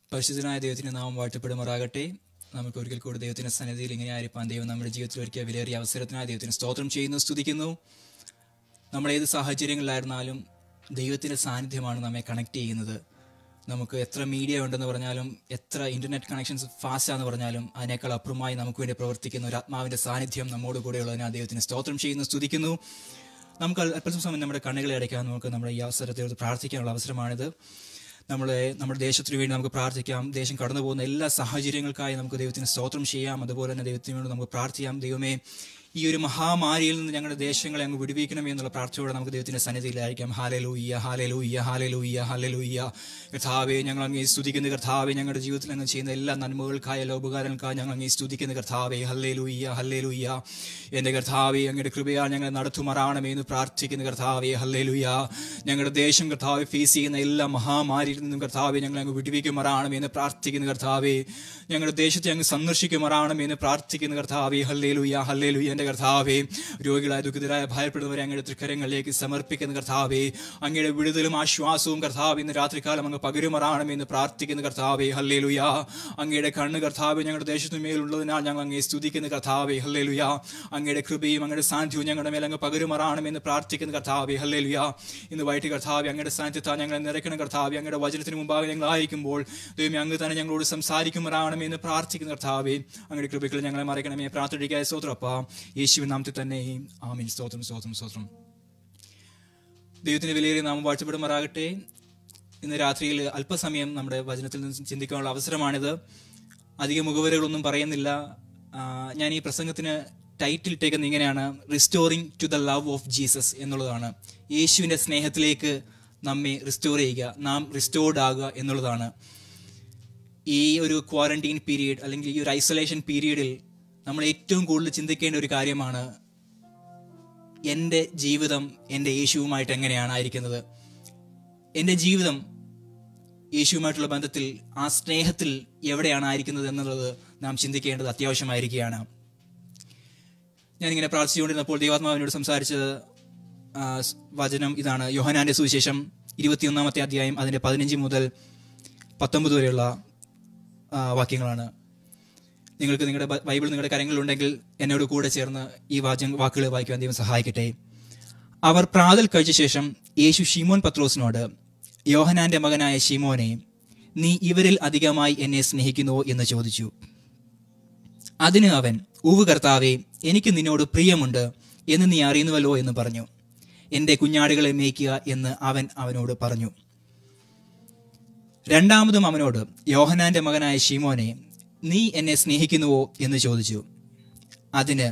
പരിശുദ്ധനായ ദൈവത്തിന്റെ നാമം വാഴ്ത്തപ്പെടുമാറാകട്ടെ നമുക്ക് ഒരിക്കൽ കൂടി ദൈവത്തിന്റെ സന്നിധിയിൽ ഇങ്ങനെ ആയിരിക്കാൻ ദൈവം നമ്മുടെ ജീവിതത്തിൽ ഒരുക്കിയ വിലയേറിയ അവസരത്തിനായി ദൈവത്തിന് സ്തോത്രം ചെയ്യുന്നു സ്തുതിക്കുന്നു നമ്മൾ ഏത് സാഹചര്യങ്ങളിലായിരുന്നാലും ദൈവത്തിന്റെ സാന്നിധ്യമാണ് നമ്മെ കണക്ട് ചെയ്യുന്നത് നമുക്ക് എത്ര മീഡിയ ഉണ്ടെന്ന് പറഞ്ഞാലും എത്ര ഇന്റർനെറ്റ് കണക്ഷൻസ് ഫാസ്റ്റ് ആണെന്ന് പറഞ്ഞാലും അതിനേക്കാൾ അപ്പുറമായി നമുക്ക് വേണ്ടി പ്രവർത്തിക്കുന്ന ഒരു ആത്മാവിന്റെ സാന്നിധ്യം നമ്മോട് കൂടെയുള്ളതിനാൽ ദൈവത്തിന് സ്തോത്രം ചെയ്യുന്നു സ്തുതിക്കുന്നു നമുക്ക് അൽ- അല്പം സമയം നമ്മുടെ കണ്ണുകളെ അടയ്ക്കാൻ നമുക്ക് നമ്മുടെ ഈ അവസരത്തിൽ ഒരു പ്രാർത്ഥിക്കാനുള്ള അവസരമാണിത് നമ്മളെ നമ്മുടെ ദേശത്തിന് വേണ്ടി നമുക്ക് പ്രാർത്ഥിക്കാം ദേശം കടന്നു പോകുന്ന എല്ലാ സാഹചര്യങ്ങൾക്കായി നമുക്ക് ദൈവത്തിന് സ്തോത്രം ചെയ്യാം അതുപോലെ തന്നെ ദൈവത്തിന് വേണ്ടി നമുക്ക് പ്രാർത്ഥിക്കാം ദൈവമേ ഈ ഒരു മഹാമാരിയിൽ നിന്ന് ഞങ്ങളുടെ ദേശങ്ങളെ അങ്ങ് വിടുവിക്കണമേ എന്നുള്ള പ്രാർത്ഥനയോടെ നമുക്ക് ദൈവത്തിന്റെ സന്നിധിയിലായിരിക്കാം ഹാലലൂയ്യ ഹാലലൂയ്യ ഹാലലൂയ്യ ഹാലലൂയ്യ കർത്താവെ ഞങ്ങൾ അങ്ങേ സ്തുതിക്കുന്ന കർത്താവെ ഞങ്ങളുടെ ജീവിതത്തിൽ അങ്ങ് ചെയ്യുന്ന എല്ലാ നന്മകൾക്കായ എല്ലാ ഉപകാരങ്ങൾക്കായി ഞങ്ങൾ അങ്ങേ സ്തുതിക്കുന്ന കർത്താവെ ഹല്ലേലൂയ്യ ഹല്ലേലൂയ്യ എന്റെ കർത്താവെ അങ്ങയുടെ കൃപയാൽ ഞങ്ങളെ നടത്തുമാറാണമേ എന്ന് പ്രാർത്ഥിക്കുന്ന കർത്താവെ ഹല്ലേലൂയ്യ ഞങ്ങളുടെ ദേശം കർത്താവെ ഫേസ് ചെയ്യുന്ന എല്ലാ മഹാമാരിയിൽ നിന്നും കർത്താവെ ഞങ്ങളെ അങ്ങ് വിടുവിക്കുമാറാണമേ എന്ന് പ്രാർത്ഥിക്കുന്ന കർത്താവെ ഞങ്ങളുടെ ദേശത്തെ അങ്ങ് സന്ദർശിക്കുമാറാണമേ എന്ന് പ്രാർത്ഥിക്കുന്ന കർത്താവെ ഹല്ലേലൂയ്യ ഹല്ലേലൂയ്യ എന്റെ കർത്താവെ രോഗികളായ ദുഃഖിതരായ ഭയപ്പെടുന്നവരെ അങ്ങയുടെ തൃക്കരങ്ങളിലേക്ക് സമർപ്പിക്കുന്ന കർത്താവെ അങ്ങയുടെ വിടുതലും ആശ്വാസവും കർത്താവ് ഇന്ന് രാത്രികാലം അങ്ങ് പകരുമാറാണമേ എന്ന് പ്രാർത്ഥിക്കുന്ന കർത്താവെ ഹല്ലേലൂയ അങ്ങയുടെ കണ്ണ് കർത്താവെ ഞങ്ങളുടെ ദേശത്തിന് മേലുള്ളതിനാൽ ഞങ്ങൾ അങ്ങേ സ്തുതിക്കുന്ന കർത്താവെ ഹല്ലേലൂയ അങ്ങയുടെ കൃപയും അങ്ങയുടെ സാന്നിധ്യവും ഞങ്ങളുടെ മേൽ അങ്ങ് പകരുമാറാണമെന്ന് പ്രാർത്ഥിക്കുന്ന കർത്താവെ ഹല്ലേലൂയ ഇന്ന് വൈകിട്ട് കർത്താവെ അങ്ങയുടെ സാന്നിധ്യത്താൽ ഞങ്ങളെ നിറയ്ക്കണം കർത്താവെ അങ്ങയുടെ വചനത്തിന് മുമ്പാകെ ഞങ്ങൾ ആയിരിക്കുമ്പോൾ ദൈവമേ അങ്ങ് തന്നെ ഞങ്ങളോട് സംസാരിക്കുമാറാണമേ എന്ന് പ്രാർത്ഥിക്കുന്ന കർത്താവെ അങ്ങയുടെ കൃപകൾ ഞങ്ങളെ മറിക്കണമേ പ്രാർത്ഥിക്കായ സ്തോത്രപ്പ യേശുവിൻ നാമത്തിൽ തന്നെ ആമീൻ സ്തോത്രം സ്തോത്രം സ്തോത്രം ദൈവത്തിന്റെ വിലയേറിയ നാമം വാഴ്ചപ്പെടുമാറാകട്ടെ ഇന്ന് രാത്രിയിൽ അല്പസമയം നമ്മുടെ വചനത്തിൽ നിന്ന് ചിന്തിക്കാനുള്ള അവസരമാണിത് അധിക മുഖവരകളൊന്നും പറയുന്നില്ല ആ, ഞാൻ ഈ പ്രസംഗത്തിന് ടൈറ്റിൽ ഇട്ടേക്കുന്നത് ഇങ്ങനെയാണ് restoring to the love of Jesus എന്നുള്ളതാണ് യേശുവിന്റെ സ്നേഹത്തിലേക്ക് നമ്മെ റിസ്റ്റോർ ചെയ്യുക നാം റിസ്റ്റോർഡ് ആകുക എന്നുള്ളതാണ് ഈ ഒരു ക്വാറന്റൈൻ പീരീഡ് അല്ലെങ്കിൽ ഈ ഒരു ഐസൊലേഷൻ പീരീഡിൽ നമ്മൾ ഏറ്റവും കൂടുതൽ ചിന്തിക്കേണ്ട ഒരു കാര്യമാണ് എൻ്റെ ജീവിതം എൻ്റെ യേശുവുമായിട്ട് എങ്ങനെയാണ് ആയിരിക്കുന്നത് എൻ്റെ ജീവിതം യേശുവുമായിട്ടുള്ള ബന്ധത്തിൽ ആ സ്നേഹത്തിൽ എവിടെയാണ് ആയിരിക്കുന്നത് എന്നുള്ളത് നാം ചിന്തിക്കേണ്ടത് അത്യാവശ്യമായിരിക്കുകയാണ് ഞാനിങ്ങനെ പ്രാർത്ഥിച്ചുകൊണ്ടിരുന്നപ്പോൾ ദൈവാത്മാവിനോട് സംസാരിച്ചത് ആ, സ് വചനം ഇതാണ് യോഹനാന്റെ സുവിശേഷം ഇരുപത്തിയൊന്നാമത്തെ അധ്യായം അതിന്റെ പതിനഞ്ച് മുതൽ പത്തൊമ്പത് വരെയുള്ള ആ, വാക്യങ്ങളാണ് നിങ്ങൾക്ക് നിങ്ങളുടെ ബ- ബൈബിൾ നിങ്ങളുടെ കരങ്ങളിലുണ്ടെങ്കിൽ എന്നോട് കൂടെ ചേർന്ന് ഈ വാചക വാക്കുകൾ വായിക്കുവാൻ ദൈവം സഹായിക്കട്ടെ അവർ പ്രാതൽ കഴിച്ച ശേഷം യേശു ഷിമോൻ പത്രോസിനോട് യോഹനാന്റെ മകനായ ഷിമോനെ നീ ഇവരിൽ അധികമായി എന്നെ സ്നേഹിക്കുന്നുവോ എന്ന് ചോദിച്ചു അതിന് അവൻ ഉവ് കർത്താവേ എനിക്ക് നിന്നോട് പ്രിയമുണ്ട് എന്ന് നീ അറിയുന്നുവല്ലോ എന്ന് പറഞ്ഞു എന്റെ കുഞ്ഞാടുകളെ മേയ്ക്കുക എന്ന് അവൻ അവനോട് പറഞ്ഞു രണ്ടാമതും അവനോട് യോഹനാന്റെ മകനായ ഷിമോനെ നീ എന്നെ സ്നേഹിക്കുന്നുവോ എന്ന് ചോദിച്ചു അതിന്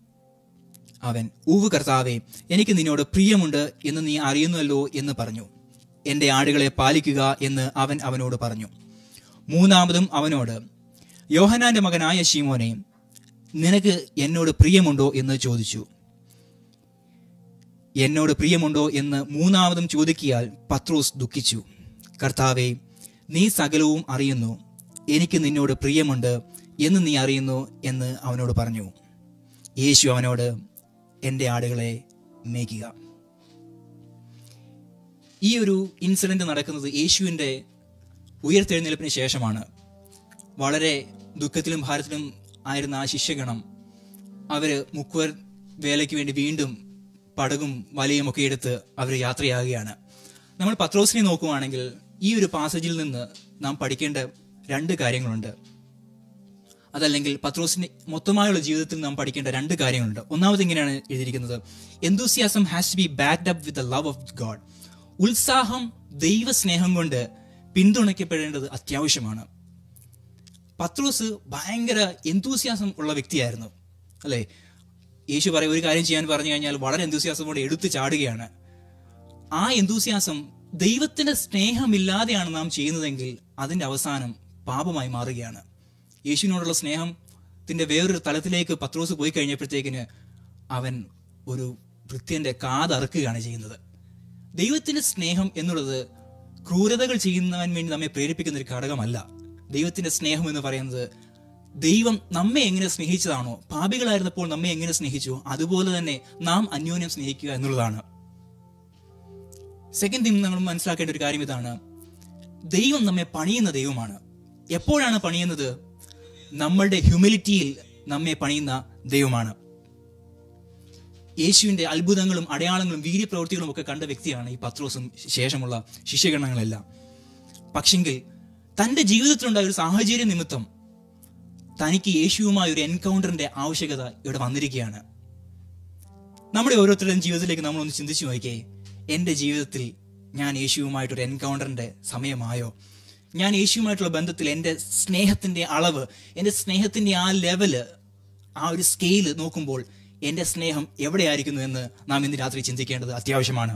അവൻ ഊവ് കർത്താവേ എനിക്ക് നിന്നോട് പ്രിയമുണ്ട് എന്ന് നീ അറിയുന്നുവല്ലോ എന്ന് പറഞ്ഞു എന്റെ ആടുകളെ പാലിക്കുക എന്ന് അവൻ അവനോട് പറഞ്ഞു മൂന്നാമതും അവനോട് യോഹനാന്റെ മകനായ ഷീമോനെ നിനക്ക് എന്നോട് പ്രിയമുണ്ടോ എന്ന് ചോദിച്ചു എന്നോട് പ്രിയമുണ്ടോ എന്ന് മൂന്നാമതും ചോദിക്കിയാൽ പത്രോസ് ദുഃഖിച്ചു കർത്താവെ നീ സകലവും അറിയുന്നു എനിക്ക് നിന്നോട് പ്രിയമുണ്ട് എന്ന് നീ അറിയുന്നു എന്ന് അവനോട് പറഞ്ഞു യേശു അവനോട് എൻ്റെ ആടുകളെ മേയ്ക്കുക ഈ ഒരു ഇൻസിഡന്റ് നടക്കുന്നത് യേശുവിൻ്റെ ഉയർത്തെഴുന്നേൽപ്പിന് ശേഷമാണ് വളരെ ദുഃഖത്തിലും ഭാരത്തിലും ആയിരുന്ന ആ ശിഷ്യഗണം അവര് മുക്കുവർ വേലയ്ക്ക് വേണ്ടി വീണ്ടും പടകും വലയും ഒക്കെ എടുത്ത് അവർ യാത്രയാകുകയാണ് നമ്മൾ പത്രോസിനെ നോക്കുവാണെങ്കിൽ ഈ ഒരു പാസേജിൽ നിന്ന് നാം പഠിക്കേണ്ട രണ്ട് കാര്യങ്ങളുണ്ട് അതല്ലെങ്കിൽ പത്രോസിന്റെ മൊത്തമായുള്ള ജീവിതത്തിൽ നാം പഠിക്കേണ്ട രണ്ട് കാര്യങ്ങളുണ്ട് ഒന്നാമത് ഇങ്ങനെയാണ് എഴുതിയിരിക്കുന്നത് enthusiasm has to be backed up with the love of God ഉത്സാഹം ദൈവസ്നേഹം കൊണ്ട് പിന്തുണയ്ക്കപ്പെടേണ്ടത് അത്യാവശ്യമാണ് പത്രോസ് ഭയങ്കര എന്തൂസിയാസം ഉള്ള വ്യക്തിയായിരുന്നു അല്ലേ യേശു പറയും ഒരു കാര്യം ചെയ്യാൻ പറഞ്ഞു കഴിഞ്ഞാൽ വളരെ എന്തൂസിയാസമോടെ എടുത്തു ചാടുകയാണ് ആ എന്തൂസിയാസം ദൈവത്തിന്റെ സ്നേഹമില്ലാതെയാണ് നാം ചെയ്യുന്നതെങ്കിൽ അതിന്റെ അവസാനം പാപമായി മാറുകയാണ് യേശുവിനോടുള്ള സ്നേഹത്തിന്റെ വേറൊരു തലത്തിലേക്ക് പത്രോസ് പോയി കഴിഞ്ഞപ്പോഴത്തേക്കിന് അവൻ ഒരു ഭൃത്യന്റെ കാതറക്കുകയാണ് ചെയ്യുന്നത് ദൈവത്തിന്റെ സ്നേഹം എന്നുള്ളത് ക്രൂരതകൾ ചെയ്യുന്നവൻ വേണ്ടി നമ്മെ പ്രേരിപ്പിക്കുന്ന ഒരു ഘടകമല്ല ദൈവത്തിന്റെ സ്നേഹം എന്ന് പറയുന്നത് ദൈവം നമ്മെ എങ്ങനെ സ്നേഹിച്ചതാണോ പാപികളായിരുന്നപ്പോൾ നമ്മെ എങ്ങനെ സ്നേഹിച്ചു അതുപോലെ തന്നെ നാം അന്യോന്യം സ്നേഹിക്കുക എന്നുള്ളതാണ് സെക്കൻഡ് തിങ് നമ്മൾ മനസ്സിലാക്കേണ്ട ഒരു കാര്യം ഇതാണ് ദൈവം നമ്മെ പണിയുന്ന ദൈവമാണ് എപ്പോഴാണ് പണിയുന്നത് നമ്മളുടെ ഹ്യൂമിലിറ്റിയിൽ നമ്മെ പണിയുന്ന ദൈവമാണ് യേശുവിന്റെ അത്ഭുതങ്ങളും അടയാളങ്ങളും വീര്യപ്രവൃത്തികളും ഒക്കെ കണ്ട വ്യക്തിയാണ് ഈ പത്രോസും ശേഷമുള്ള ശിഷ്യഗണങ്ങളെല്ലാം പക്ഷെങ്കിൽ തന്റെ ജീവിതത്തിലുണ്ടായ ഒരു സാഹചര്യ നിമിത്തം തനിക്ക് യേശുവുമായ ഒരു എൻകൗണ്ടറിന്റെ ആവശ്യകത ഇവിടെ വന്നിരിക്കുകയാണ് നമ്മുടെ ഓരോരുത്തരുടെയും ജീവിതത്തിലേക്ക് നമ്മൾ ഒന്ന് ചിന്തിച്ചു നോക്കിയേ എന്റെ ജീവിതത്തിൽ ഞാൻ യേശുവുമായിട്ടൊരു എൻകൗണ്ടറിന്റെ സമയമായോ ഞാൻ യേശുവുമായിട്ടുള്ള ബന്ധത്തിൽ എൻ്റെ സ്നേഹത്തിന്റെ അളവ് എൻ്റെ സ്നേഹത്തിന്റെ ആ ലെവല് ആ ഒരു സ്കെയില് നോക്കുമ്പോൾ എൻ്റെ സ്നേഹം എവിടെയായിരിക്കുന്നു എന്ന് നാം ഇന്ന് രാത്രി ചിന്തിക്കേണ്ടത് അത്യാവശ്യമാണ്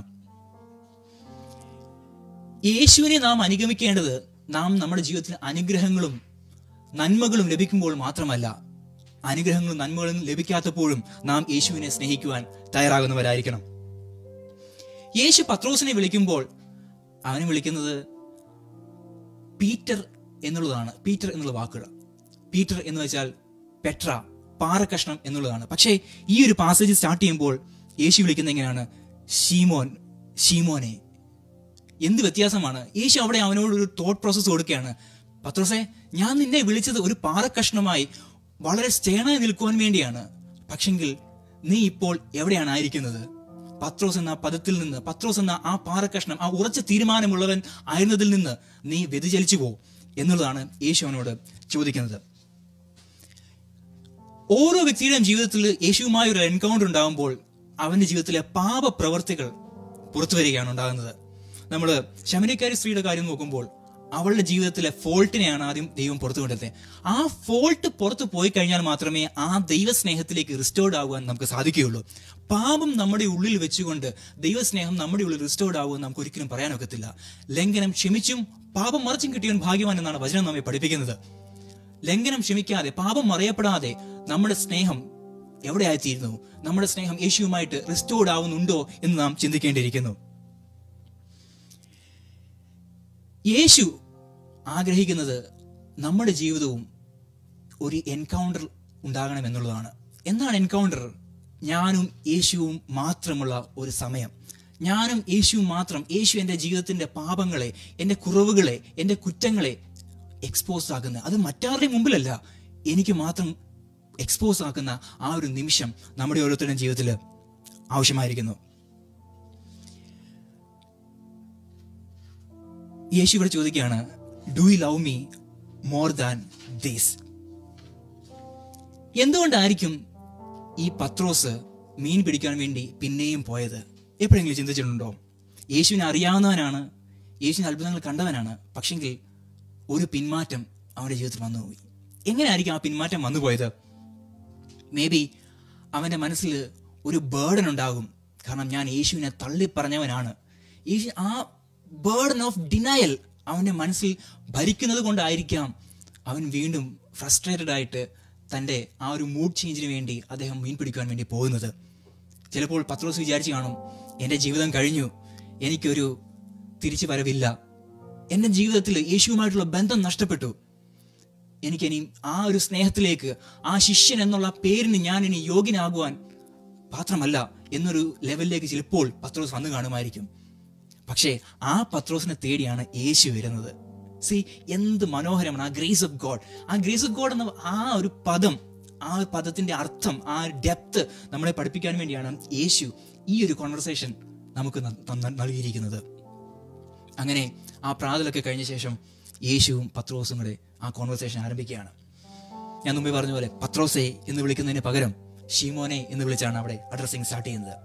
യേശുവിനെ നാം അനുഗമിക്കേണ്ടത് നാം നമ്മുടെ ജീവിതത്തിൽ അനുഗ്രഹങ്ങളും നന്മകളും ലഭിക്കുമ്പോൾ മാത്രമല്ല അനുഗ്രഹങ്ങളും നന്മകളും ലഭിക്കാത്തപ്പോഴും നാം യേശുവിനെ സ്നേഹിക്കുവാൻ തയ്യാറാകുന്നവരായിരിക്കണം യേശു പത്രോസിനെ വിളിക്കുമ്പോൾ അവനെ വിളിക്കുന്നത് പീറ്റർ എന്നുള്ളതാണ് പീറ്റർ എന്നുള്ള വാക്കുകൾ പീറ്റർ എന്ന് വെച്ചാൽ പെട്ര പാറക്കഷ്ണം എന്നുള്ളതാണ് പക്ഷേ ഈ ഒരു പാസേജ് സ്റ്റാർട്ട് ചെയ്യുമ്പോൾ യേശു വിളിക്കുന്നത് എങ്ങനെയാണ് ഷീമോൻ ഷീമോനെ എന്ത് വ്യത്യാസമാണ് യേശു അവിടെ അവനോട് ഒരു തോട്ട് പ്രോസസ്സ് കൊടുക്കുകയാണ് പത്രോസെ ഞാൻ നിന്നെ വിളിച്ചത് ഒരു പാറക്കഷ്ണമായി വളരെ സ്റ്റേണായി നിൽക്കുവാൻ വേണ്ടിയാണ് പക്ഷെങ്കിൽ നീ ഇപ്പോൾ എവിടെയാണ് ആയിരിക്കുന്നത് പത്രോസ് എന്ന പദത്തിൽ നിന്ന് പത്രോസ് എന്ന ആ പാറക്കഷ്ണം ആ ഉറച്ച തീരുമാനമുള്ളവൻ ആയിരുന്നതിൽ നിന്ന് നീ വ്യതിചലിച്ചു പോ എന്നുള്ളതാണ് യേശു അവനോട് ചോദിക്കുന്നത് ഓരോ വ്യക്തിയുടെയും ജീവിതത്തിൽ യേശുവുമായ ഒരു എൻകൗണ്ടർ ഉണ്ടാകുമ്പോൾ അവന്റെ ജീവിതത്തിലെ പാപ പ്രവർത്തികൾ പുറത്തു വരികയാണ് ഉണ്ടാകുന്നത് നമ്മൾ ശമരിക്കാരി സ്ത്രീയുടെ കാര്യം നോക്കുമ്പോൾ അവളുടെ ജീവിതത്തിലെ ഫോൾട്ടിനെയാണ് ആദ്യം ദൈവം പുറത്തു കൊണ്ടെത്തുന്നത് ആ ഫോൾട്ട് പുറത്തു പോയി കഴിഞ്ഞാൽ മാത്രമേ ആ ദൈവസ്നേഹത്തിലേക്ക് റിസ്റ്റോർഡ് ആകുവാൻ നമുക്ക് സാധിക്കുകയുള്ളൂ പാപം നമ്മുടെ ഉള്ളിൽ വെച്ചുകൊണ്ട് ദൈവസ്നേഹം നമ്മുടെ ഉള്ളിൽ റിസ്റ്റോർഡ് ആകുമെന്ന് നമുക്ക് ഒരിക്കലും പറയാനൊക്കത്തില്ല ലംഘനം ക്ഷമിച്ചും പാപം മറിച്ചും കിട്ടിയവൻ ഭാഗ്യവാൻ എന്നാണ് വചനം നമ്മെ പഠിപ്പിക്കുന്നത് ലംഘനം ക്ഷമിക്കാതെ പാപം മറയപ്പെടാതെ നമ്മുടെ സ്നേഹം എവിടെയായിത്തീരുന്നു നമ്മുടെ സ്നേഹം യേശുവുമായിട്ട് റിസ്റ്റോർഡ് ആവുന്നുണ്ടോ എന്ന് നാം ചിന്തിക്കേണ്ടിയിരിക്കുന്നു യേശു ആഗ്രഹിക്കുന്നത് നമ്മുടെ ജീവിതവും ഒരു എൻകൗണ്ടർ ഉണ്ടാകണം എന്നുള്ളതാണ് എന്താണ് എൻകൗണ്ടർ ഞാനും യേശുവും മാത്രമുള്ള ഒരു സമയം ഞാനും യേശുവും മാത്രം യേശു എൻ്റെ ജീവിതത്തിൻ്റെ പാപങ്ങളെ എൻ്റെ കുറവുകളെ എൻ്റെ കുറ്റങ്ങളെ എക്സ്പോസ് ആക്കുന്ന അത് മറ്റാരുടെയും മുമ്പിലല്ല എനിക്ക് മാത്രം എക്സ്പോസ് ആക്കുന്ന ആ ഒരു നിമിഷം നമ്മുടെ ഓരോരുത്തരുടെയും ജീവിതത്തിൽ ആവശ്യമായിരിക്കുന്നു യേശു ഇവിടെ ചോദിക്കുകയാണ് do you love me more than this എന്തുകൊണ്ടായിരിക്കും ഈ പത്രോസ് മീൻ പിടിക്കാൻ വേണ്ടി പിന്നെയും പോയത് എപ്പോഴെങ്കിലും ചിന്തിച്ചിട്ടുണ്ടോ യേശുവിനെ അറിയാവുന്നവനാണ് യേശുവിന് അത്ഭുതങ്ങൾ കണ്ടവനാണ് പക്ഷെങ്കിൽ ഒരു പിന്മാറ്റം അവന്റെ ജീവിതത്തിൽ വന്നുപോയി എങ്ങനെയായിരിക്കും ആ പിന്മാറ്റം വന്നുപോയത് മേ ബി അവന്റെ മനസ്സിൽ ഒരു ബേർഡൻ ഉണ്ടാകും കാരണം ഞാൻ യേശുവിനെ തള്ളിപ്പറഞ്ഞവനാണ് യേശു ആ ബേർഡൻ ഓഫ് ഡിനയൽ അവന്റെ മനസ്സിൽ ഭരിക്കുന്നത് കൊണ്ടായിരിക്കാം അവൻ വീണ്ടും ഫ്രസ്ട്രേറ്റഡ് ആയിട്ട് തൻ്റെ ആ ഒരു മൂഡ് ചേഞ്ചിന് വേണ്ടി അദ്ദേഹം മീൻ പിടിക്കുവാൻ വേണ്ടി പോകുന്നത് ചിലപ്പോൾ പത്രോസ് വിചാരിച്ചു കാണും എൻ്റെ ജീവിതം കഴിഞ്ഞു എനിക്കൊരു തിരിച്ചു വരവില്ല എൻ്റെ ജീവിതത്തിൽ യേശുവുമായിട്ടുള്ള ബന്ധം നഷ്ടപ്പെട്ടു എനിക്കിനി ആ ഒരു സ്നേഹത്തിലേക്ക് ആ ശിഷ്യൻ എന്നുള്ള പേരിന് ഞാൻ ഇനി യോഗ്യനാകുവാൻ പാത്രമല്ല എന്നൊരു ലെവലിലേക്ക് ചിലപ്പോൾ പത്രോസ് വന്നു കാണുമായിരിക്കും പക്ഷേ ആ പത്രോസിനെ തേടിയാണ് യേശു വരുന്നത് സി എന്ത് മനോഹരമാണ് ആ ഗ്രേസ് ഓഫ് ഗോഡ് ആ ഗ്രേസ് ഓഫ് ഗോഡ് എന്ന ആ ഒരു പദം ആ പദത്തിന്റെ അർത്ഥം ആ ഡെപ്ത് നമ്മളെ പഠിപ്പിക്കാൻ വേണ്ടിയാണ് യേശു ഈ ഒരു കോൺവെർസേഷൻ നമുക്ക് ന- ന- നൽകിയിരിക്കുന്നത് അങ്ങനെ ആ പ്രാതലൊക്കെ കഴിഞ്ഞ ശേഷം യേശുവും പത്രോസും കൂടെ ആ കോൺവെർസേഷൻ ആരംഭിക്കുകയാണ് ഞാൻ മുമ്പേ പറഞ്ഞ പോലെ പത്രോസെ എന്ന് വിളിക്കുന്നതിന് പകരം ഷീമോനെ എന്ന് വിളിച്ചാണ് അവിടെ അഡ്രസ്സിങ് സ്റ്റാർട്ട് ചെയ്യുന്നത്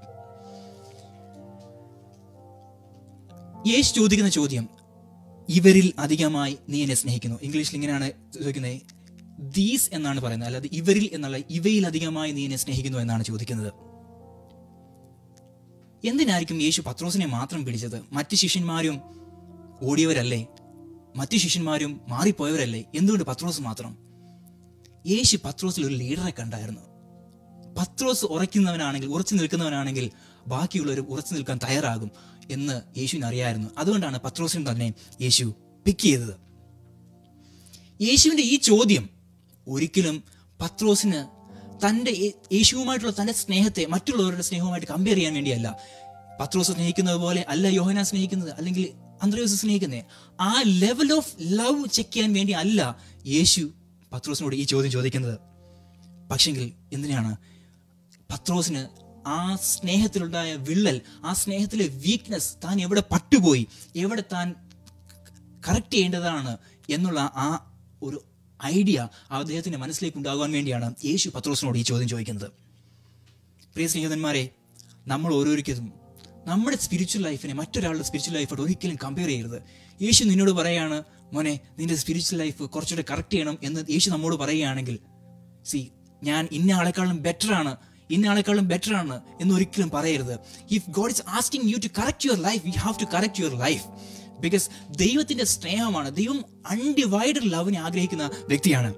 യേശു ചോദിക്കുന്ന ചോദ്യം ഇവരിൽ അധികമായി നീ എന്നെ സ്നേഹിക്കുന്നു ഇംഗ്ലീഷിൽ ഇങ്ങനെയാണ് ചോദിക്കുന്നത് ദീസ് എന്നാണ് പറയുന്നത് അല്ലാതെ ഇവരിൽ എന്നുള്ള ഇവയിൽ അധികമായി നീ എന്നെ സ്നേഹിക്കുന്നു എന്നാണ് ചോദിക്കുന്നത് എന്തിനായിരിക്കും യേശു പത്രോസിനെ മാത്രം പിടിച്ചത് മറ്റ് ശിഷ്യന്മാരും ഓടിയവരല്ലേ മറ്റു ശിഷ്യന്മാരും മാറിപ്പോയവരല്ലേ എന്തുകൊണ്ട് പത്രോസ് മാത്രം യേശു പത്രോസിൽ ഒരു ലീഡറെ കണ്ടായിരുന്നു പത്രോസ് ഉറയ്ക്കുന്നവനാണെങ്കിൽ ഉറച്ചു നിൽക്കുന്നവനാണെങ്കിൽ ബാക്കിയുള്ളവർ ഉറച്ചു നിൽക്കാൻ തയ്യാറാകും എന്ന് യേശുവിന് അറിയായിരുന്നു അതുകൊണ്ടാണ് പത്രോസിന് തന്നെ യേശു പിക്ക് ചെയ്തത് യേശുവിന്റെ ഈ ചോദ്യം ഒരിക്കലും പത്രോസിന് തന്റെ യേ- യേശുവുമായിട്ടുള്ള തന്റെ സ്നേഹത്തെ മറ്റുള്ളവരുടെ സ്നേഹവുമായിട്ട് കമ്പയർ ചെയ്യാൻ വേണ്ടിയല്ല പത്രോസ് സ്നേഹിക്കുന്നത് പോലെ അല്ല യോഹന സ്നേഹിക്കുന്നത് അല്ലെങ്കിൽ അന്ത്രയോസ് സ്നേഹിക്കുന്നത് ആ ലെവൽ ഓഫ് ലവ് ചെക്ക് ചെയ്യാൻ വേണ്ടി അല്ല യേശു പത്രോസിനോട് ഈ ചോദ്യം ചോദിക്കുന്നത് പക്ഷെങ്കിൽ എന്തിനാണ് പത്രോസിന് ആ സ്നേഹത്തിലുണ്ടായ വിള്ളൽ ആ സ്നേഹത്തിലെ വീക്ക്നെസ് താൻ എവിടെ പട്ടുപോയി എവിടെ താൻ കറക്റ്റ് ചെയ്യേണ്ടതാണ് എന്നുള്ള ആ ഒരു ഐഡിയ അദ്ദേഹത്തിന്റെ മനസ്സിലേക്ക് ഉണ്ടാകാൻ വേണ്ടിയാണ് യേശു പത്രോസിനോട് ഈ ചോദ്യം ചോദിക്കുന്നത് പ്രിയ സ്നേഹിതന്മാരെ നമ്മൾ ഓരോരുത്തരും നമ്മുടെ സ്പിരിച്വൽ ലൈഫിനെ മറ്റൊരാളുടെ സ്പിരിച്വൽ ലൈഫോട് ഒരിക്കലും കമ്പയർ ചെയ്യരുത് യേശു നിന്നോട് പറയാണ് മോനെ നിന്റെ സ്പിരിച്വൽ ലൈഫ് കുറച്ചുകൂടെ കറക്റ്റ് ചെയ്യണം എന്ന് യേശു നമ്മോട് പറയുകയാണെങ്കിൽ സി ഞാൻ ഇന്ന ആളെക്കാളും ബെറ്റർ ആണ് ഇന്ന ആളെക്കാളും ബെറ്റർ ആണ് എന്ന് ഒരിക്കലും പറയരുത് if God is asking you to correct your life you have to correct your life because ദൈവത്തിന്റെ സ്നേഹമാണ് ദൈവം അൺഡിവൈഡഡ് ലവിനെ ആഗ്രഹിക്കുന്ന വ്യക്തിയാണ്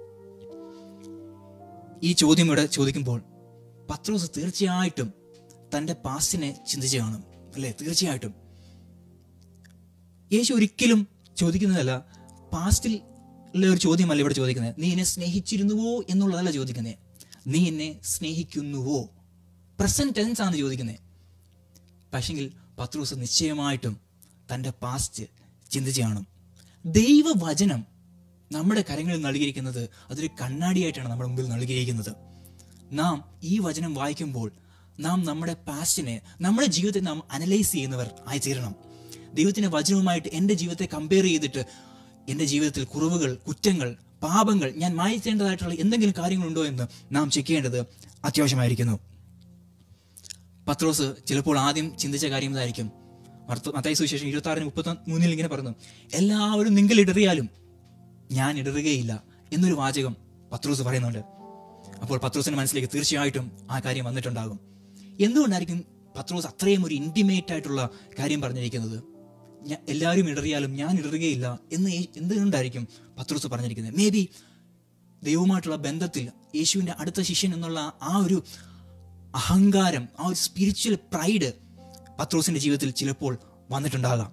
ഈ ചോദ്യം ഇവിടെ ചോദിക്കുമ്പോൾ പത്രോസ് തീർച്ചയായിട്ടും തന്റെ പാസ്റ്റിനെ ചിന്തിച്ച് കാണും അല്ലേ തീർച്ചയായിട്ടും യേശു ഒരിക്കലും ചോദിക്കുന്നതല്ല പാസ്റ്റിൽ ഉള്ള ഒരു ചോദ്യമല്ല ഇവിടെ ചോദിക്കുന്നത് നീ എന്നെ സ്നേഹിച്ചിരുന്നുവോ എന്നുള്ളതല്ല ചോദിക്കുന്നത് നീ എന്നെ സ്നേഹിക്കുന്നുവോ പ്രസന്റ് ടെൻസ് ആണ് ചോദിക്കുന്നത് പക്ഷെങ്കിൽ പത്രോസ് നിശ്ചയമായിട്ടും തൻ്റെ പാസ്റ്റ് ചിന്തിച്ച് കാണും ദൈവവചനം നമ്മുടെ കരങ്ങളിൽ നൽകിയിരിക്കുന്നത് അതൊരു കണ്ണാടിയായിട്ടാണ് നമ്മുടെ മുമ്പിൽ നൽകിയിരിക്കുന്നത് നാം ഈ വചനം വായിക്കുമ്പോൾ നാം നമ്മുടെ പാസ്റ്റിനെ നമ്മുടെ ജീവിതത്തെ നാം അനലൈസ് ചെയ്യുന്നവർ ആയിത്തീരണം ദൈവത്തിന്റെ വചനവുമായിട്ട് എൻ്റെ ജീവിതത്തെ കമ്പയർ ചെയ്തിട്ട് എൻ്റെ ജീവിതത്തിൽ കുറവുകൾ കുറ്റങ്ങൾ പാപങ്ങൾ ഞാൻ മായിച്ചേണ്ടതായിട്ടുള്ള എന്തെങ്കിലും കാര്യങ്ങളുണ്ടോ എന്ന് നാം ചെക്ക് ചെയ്യേണ്ടത് അത്യാവശ്യമായിരിക്കുന്നു പത്രോസ് ചിലപ്പോൾ ആദ്യം ചിന്തിച്ച കാര്യം ഇതായിരിക്കും മർത്ത- മത്തായി സുവിശേഷം ഇരുപത്തി ആറിന് മുപ്പത്തി മൂന്നിൽ ഇങ്ങനെ പറഞ്ഞു എല്ലാവരും നിങ്ങൾ ഇടറിയാലും ഞാൻ ഇടറുകയില്ല എന്നൊരു വാചകം പത്രോസ് പറയുന്നുണ്ട് അപ്പോൾ പത്രോസിന്റെ മനസ്സിലേക്ക് തീർച്ചയായിട്ടും ആ കാര്യം വന്നിട്ടുണ്ടാകും എന്തുകൊണ്ടായിരിക്കും പത്രോസ് അത്രയും ഒരു ഇന്റിമേറ്റ് ആയിട്ടുള്ള കാര്യം പറഞ്ഞിരിക്കുന്നത് ഞ- എല്ലാവരും ഇടറിയാലും ഞാൻ ഇടറുകയില്ല എന്ന് യേ- എന്തുകൊണ്ടായിരിക്കും പത്രോസ് പറഞ്ഞിരിക്കുന്നത് മേ ബി ദൈവവുമായിട്ടുള്ള ബന്ധത്തിൽ യേശുവിന്റെ അടുത്ത ശിഷ്യൻ എന്നുള്ള ആ ഒരു അഹങ്കാരം ആ ഒരു സ്പിരിച്വൽ പ്രൈഡ് പത്രോസിന്റെ ജീവിതത്തിൽ ചിലപ്പോൾ വന്നിട്ടുണ്ടാകാം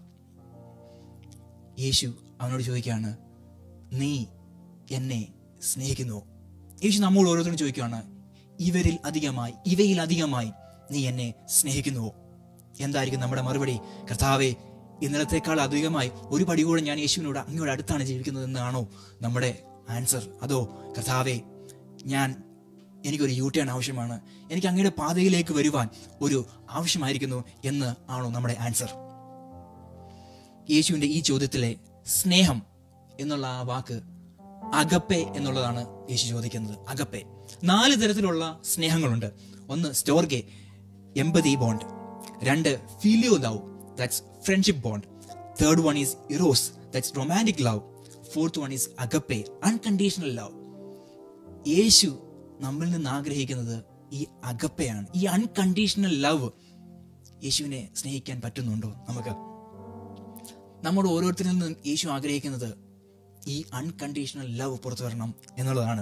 യേശു അവനോട് ചോദിക്കുകയാണ് നീ എന്നെ സ്നേഹിക്കുന്നു യേശു നമ്മൾ ഓരോരുത്തരും ചോദിക്കുകയാണ് ഇവരിൽ അധികമായി ഇവയിൽ അധികമായി നീ എന്നെ സ്നേഹിക്കുന്നുവോ എന്തായിരിക്കും നമ്മുടെ മറുപടി കർത്താവെ ഇന്നലത്തേക്കാൾ അധികമായി ഒരു പടി കൂടെ ഞാൻ യേശുവിനോട് അങ്ങോട്ട് അടുത്താണ് ജീവിക്കുന്നത് എന്നാണോ നമ്മുടെ ആൻസർ അതോ കർത്താവെ ഞാൻ എനിക്കൊരു യു ടേൺ ആവശ്യമാണ് എനിക്ക് അങ്ങയുടെ പാതയിലേക്ക് വരുവാൻ ഒരു ആവശ്യമായിരിക്കുന്നു എന്ന് ആണോ നമ്മുടെ ആൻസർ യേശുവിന്റെ ഈ ചോദ്യത്തിലെ സ്നേഹം എന്നുള്ള ആ വാക്ക് അഗപ്പെ എന്നുള്ളതാണ് യേശു ചോദിക്കുന്നത് അഗപ്പെ നാല് തരത്തിലുള്ള സ്നേഹങ്ങളുണ്ട് ഒന്ന് സ്റ്റോർഗെ എമ്പതി ബോണ്ട് രണ്ട് phileo love that's friendship bond third one is eros that's romantic love fourth one is agape unconditional love യേശു നമ്മിൽ നിന്ന് ആഗ്രഹിക്കുന്നത് ഈ അഗപ്പയാണ് ഈ അൺകണ്ടീഷണൽ ലവ് യേശുവിനെ സ്നേഹിക്കാൻ പറ്റുന്നുണ്ടോ നമുക്ക് നമ്മുടെ ഓരോരുത്തരിൽ നിന്നും യേശു ആഗ്രഹിക്കുന്നത് ഈ അൺകണ്ടീഷണൽ ലവ് പുറത്തു വരണം എന്നുള്ളതാണ്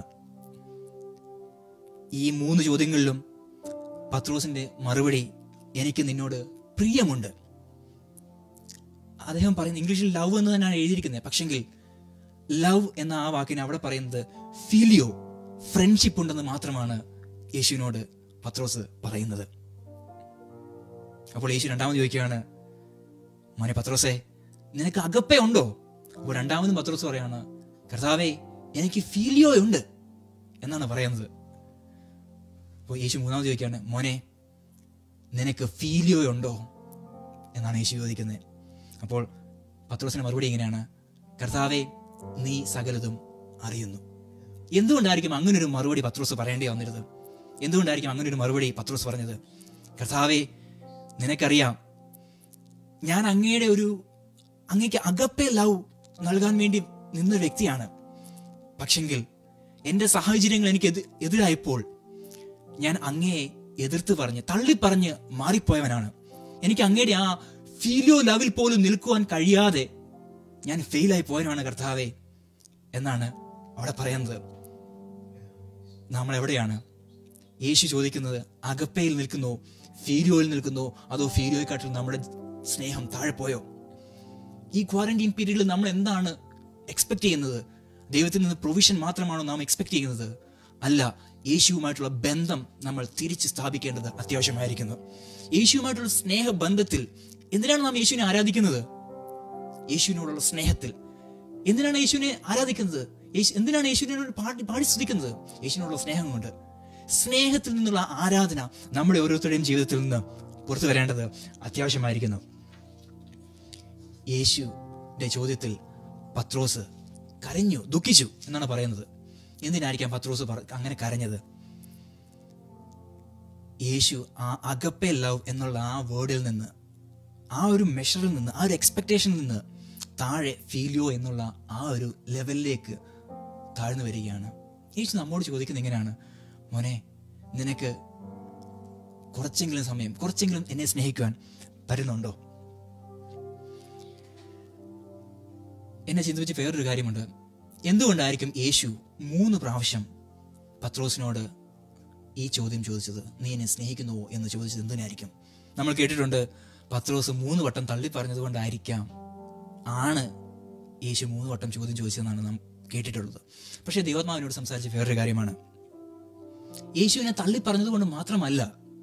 ഈ മൂന്ന് ചോദ്യങ്ങളിലും പത്രോസിന്റെ മറുപടി എനിക്ക് നിന്നോട് പ്രിയമുണ്ട് അദ്ദേഹം പറയുന്നത് ഇംഗ്ലീഷിൽ ലവ് എന്ന് തന്നെയാണ് എഴുതിയിരിക്കുന്നത് പക്ഷെങ്കിൽ ലവ് എന്ന ആ വാക്കിന് അവിടെ പറയുന്നത് ഫീലിയോ ഫ്രണ്ട്ഷിപ്പ് ഉണ്ടെന്ന് മാത്രമാണ് യേശുവിനോട് പത്രോസ് പറയുന്നത് അപ്പോൾ യേശു രണ്ടാമത് ചോദിക്കുകയാണ് മോനെ പത്രോസേ നിനക്ക് അകപ്പേ ഉണ്ടോ അപ്പോൾ രണ്ടാമതും പത്രോസ് പറയാണ് കർത്താവേ എനിക്ക് ഫീലിയോ ഉണ്ട് എന്നാണ് പറയുന്നത് അപ്പോൾ യേശു മൂന്നാമത് ചോദിക്കുകയാണ് മോനെ നിനക്ക് ഫീലിയോ ഉണ്ടോ എന്നാണ് യേശു ചോദിക്കുന്നത് അപ്പോൾ പത്രോസിന്റെ മറുപടി എങ്ങനെയാണ് കർത്താവെ നീ സകലതും അറിയുന്നു എന്തുകൊണ്ടായിരിക്കും അങ്ങനെ ഒരു മറുപടി പത്രോസ് പറയേണ്ടി വന്നിരുന്നത് എന്തുകൊണ്ടായിരിക്കും അങ്ങനെ ഒരു മറുപടി പത്രോസ് പറഞ്ഞത് കർത്താവെ നിനക്കറിയാം ഞാൻ അങ്ങയുടെ ഒരു അങ്ങേക്ക് അകപ്പെ ലവ് നൽകാൻ വേണ്ടി നിന്ന വ്യക്തിയാണ് പക്ഷെങ്കിൽ എൻ്റെ സാഹചര്യങ്ങൾ എനിക്ക് എതി എതിരായപ്പോൾ ഞാൻ അങ്ങയെ എതിർത്ത് പറഞ്ഞ് തള്ളിപ്പറഞ്ഞ് മാറിപ്പോയവനാണ് എനിക്ക് അങ്ങയുടെ ആ ഫീലിയോ ലെവൽ പോലും നിൽക്കുവാൻ കഴിയാതെ ഞാൻ ഫെയിലായി പോയവനാണ് കർത്താവെ എന്നാണ് അവിടെ പറയുന്നത് നമ്മൾ എവിടെയാണ് യേശു ചോദിക്കുന്നത് അകപ്പയിൽ നിൽക്കുന്നോ ഫീലിയോയിൽ നിൽക്കുന്നോ അതോ ഫീലിയോയെക്കാട്ടിൽ നമ്മുടെ സ്നേഹം താഴെ പോയോ ഈ ക്വാറന്റീൻ പീരീഡിൽ നമ്മൾ എന്താണ് എക്സ്പെക്ട് ചെയ്യുന്നത് ദൈവത്തിൽ നിന്ന് പ്രൊവിഷൻ മാത്രമാണോ നാം എക്സ്പെക്ട് ചെയ്യുന്നത് അല്ല യേശുവുമായിട്ടുള്ള ബന്ധം നമ്മൾ തിരിച്ച് സ്ഥാപിക്കേണ്ടത് അത്യാവശ്യമായിരിക്കുന്നു യേശുവുമായിട്ടുള്ള സ്നേഹബന്ധത്തിൽ എന്തിനാണ് നാം യേശുവിനെ ആരാധിക്കുന്നത് യേശുവിനോടുള്ള സ്നേഹത്തിൽ എന്തിനാണ് യേശുവിനെ ആരാധിക്കുന്നത് യേശു എന്തിനാണ് യേശുവിനോട് പാടി പാടി സ്തുതിക്കുന്നത് യേശുവിനോടുള്ള സ്നേഹം കൊണ്ട് സ്നേഹത്തിൽ നിന്നുള്ള ആരാധന നമ്മുടെ ഓരോരുത്തരുടെയും ജീവിതത്തിൽ നിന്ന് പുറത്തു വരേണ്ടത് അത്യാവശ്യമായിരിക്കുന്നു യേശുവിന്റെ ചോദ്യത്തിൽ പത്രോസ് കരഞ്ഞു ദുഃഖിച്ചു എന്നാണ് പറയുന്നത് എന്തിനായിരിക്കാം പത്രോസ് പറ- അങ്ങനെ കരഞ്ഞത് യേശു ആ അഗപ്പെ ലവ് എന്നുള്ള ആ വേർഡിൽ നിന്ന് ആ ഒരു മെഷറിൽ നിന്ന് ആ ഒരു എക്സ്പെക്ടേഷനിൽ നിന്ന് താഴെ ഫീലിയോ എന്നുള്ള ആ ഒരു ലെവലിലേക്ക് താഴ്ന്നു വരികയാണ് യേശു നമ്മോട് ചോദിക്കുന്നത് എങ്ങനെയാണ് മോനെ നിനക്ക് കുറച്ചെങ്കിലും സമയം കുറച്ചെങ്കിലും എന്നെ സ്നേഹിക്കുവാൻ പറ്റുന്നുണ്ടോ എന്നെ ചിന്തിപ്പിച്ച് വേറൊരു കാര്യമുണ്ട് എന്തുകൊണ്ടായിരിക്കും യേശു മൂന്ന് പ്രാവശ്യം പത്രോസിനോട് ഈ ചോദ്യം ചോദിച്ചത് നീ എന്നെ സ്നേഹിക്കുന്നുവോ എന്ന് ചോദിച്ചത് എന്തിനായിരിക്കും നമ്മൾ കേട്ടിട്ടുണ്ട് പത്രോസ് മൂന്ന് വട്ടം തള്ളി പറഞ്ഞത് കൊണ്ടായിരിക്കാം ആണ് യേശു മൂന്ന് വട്ടം ചോദ്യം ചോദിച്ചതെന്നാണ് നാം കേട്ടിട്ടുള്ളത് പക്ഷേ ദൈവാത്മാവിനോട് സംസാരിച്ച വേറൊരു കാര്യമാണ് യേശുവിനെ തള്ളി പറഞ്ഞത് കൊണ്ട് മാത്രമല്ല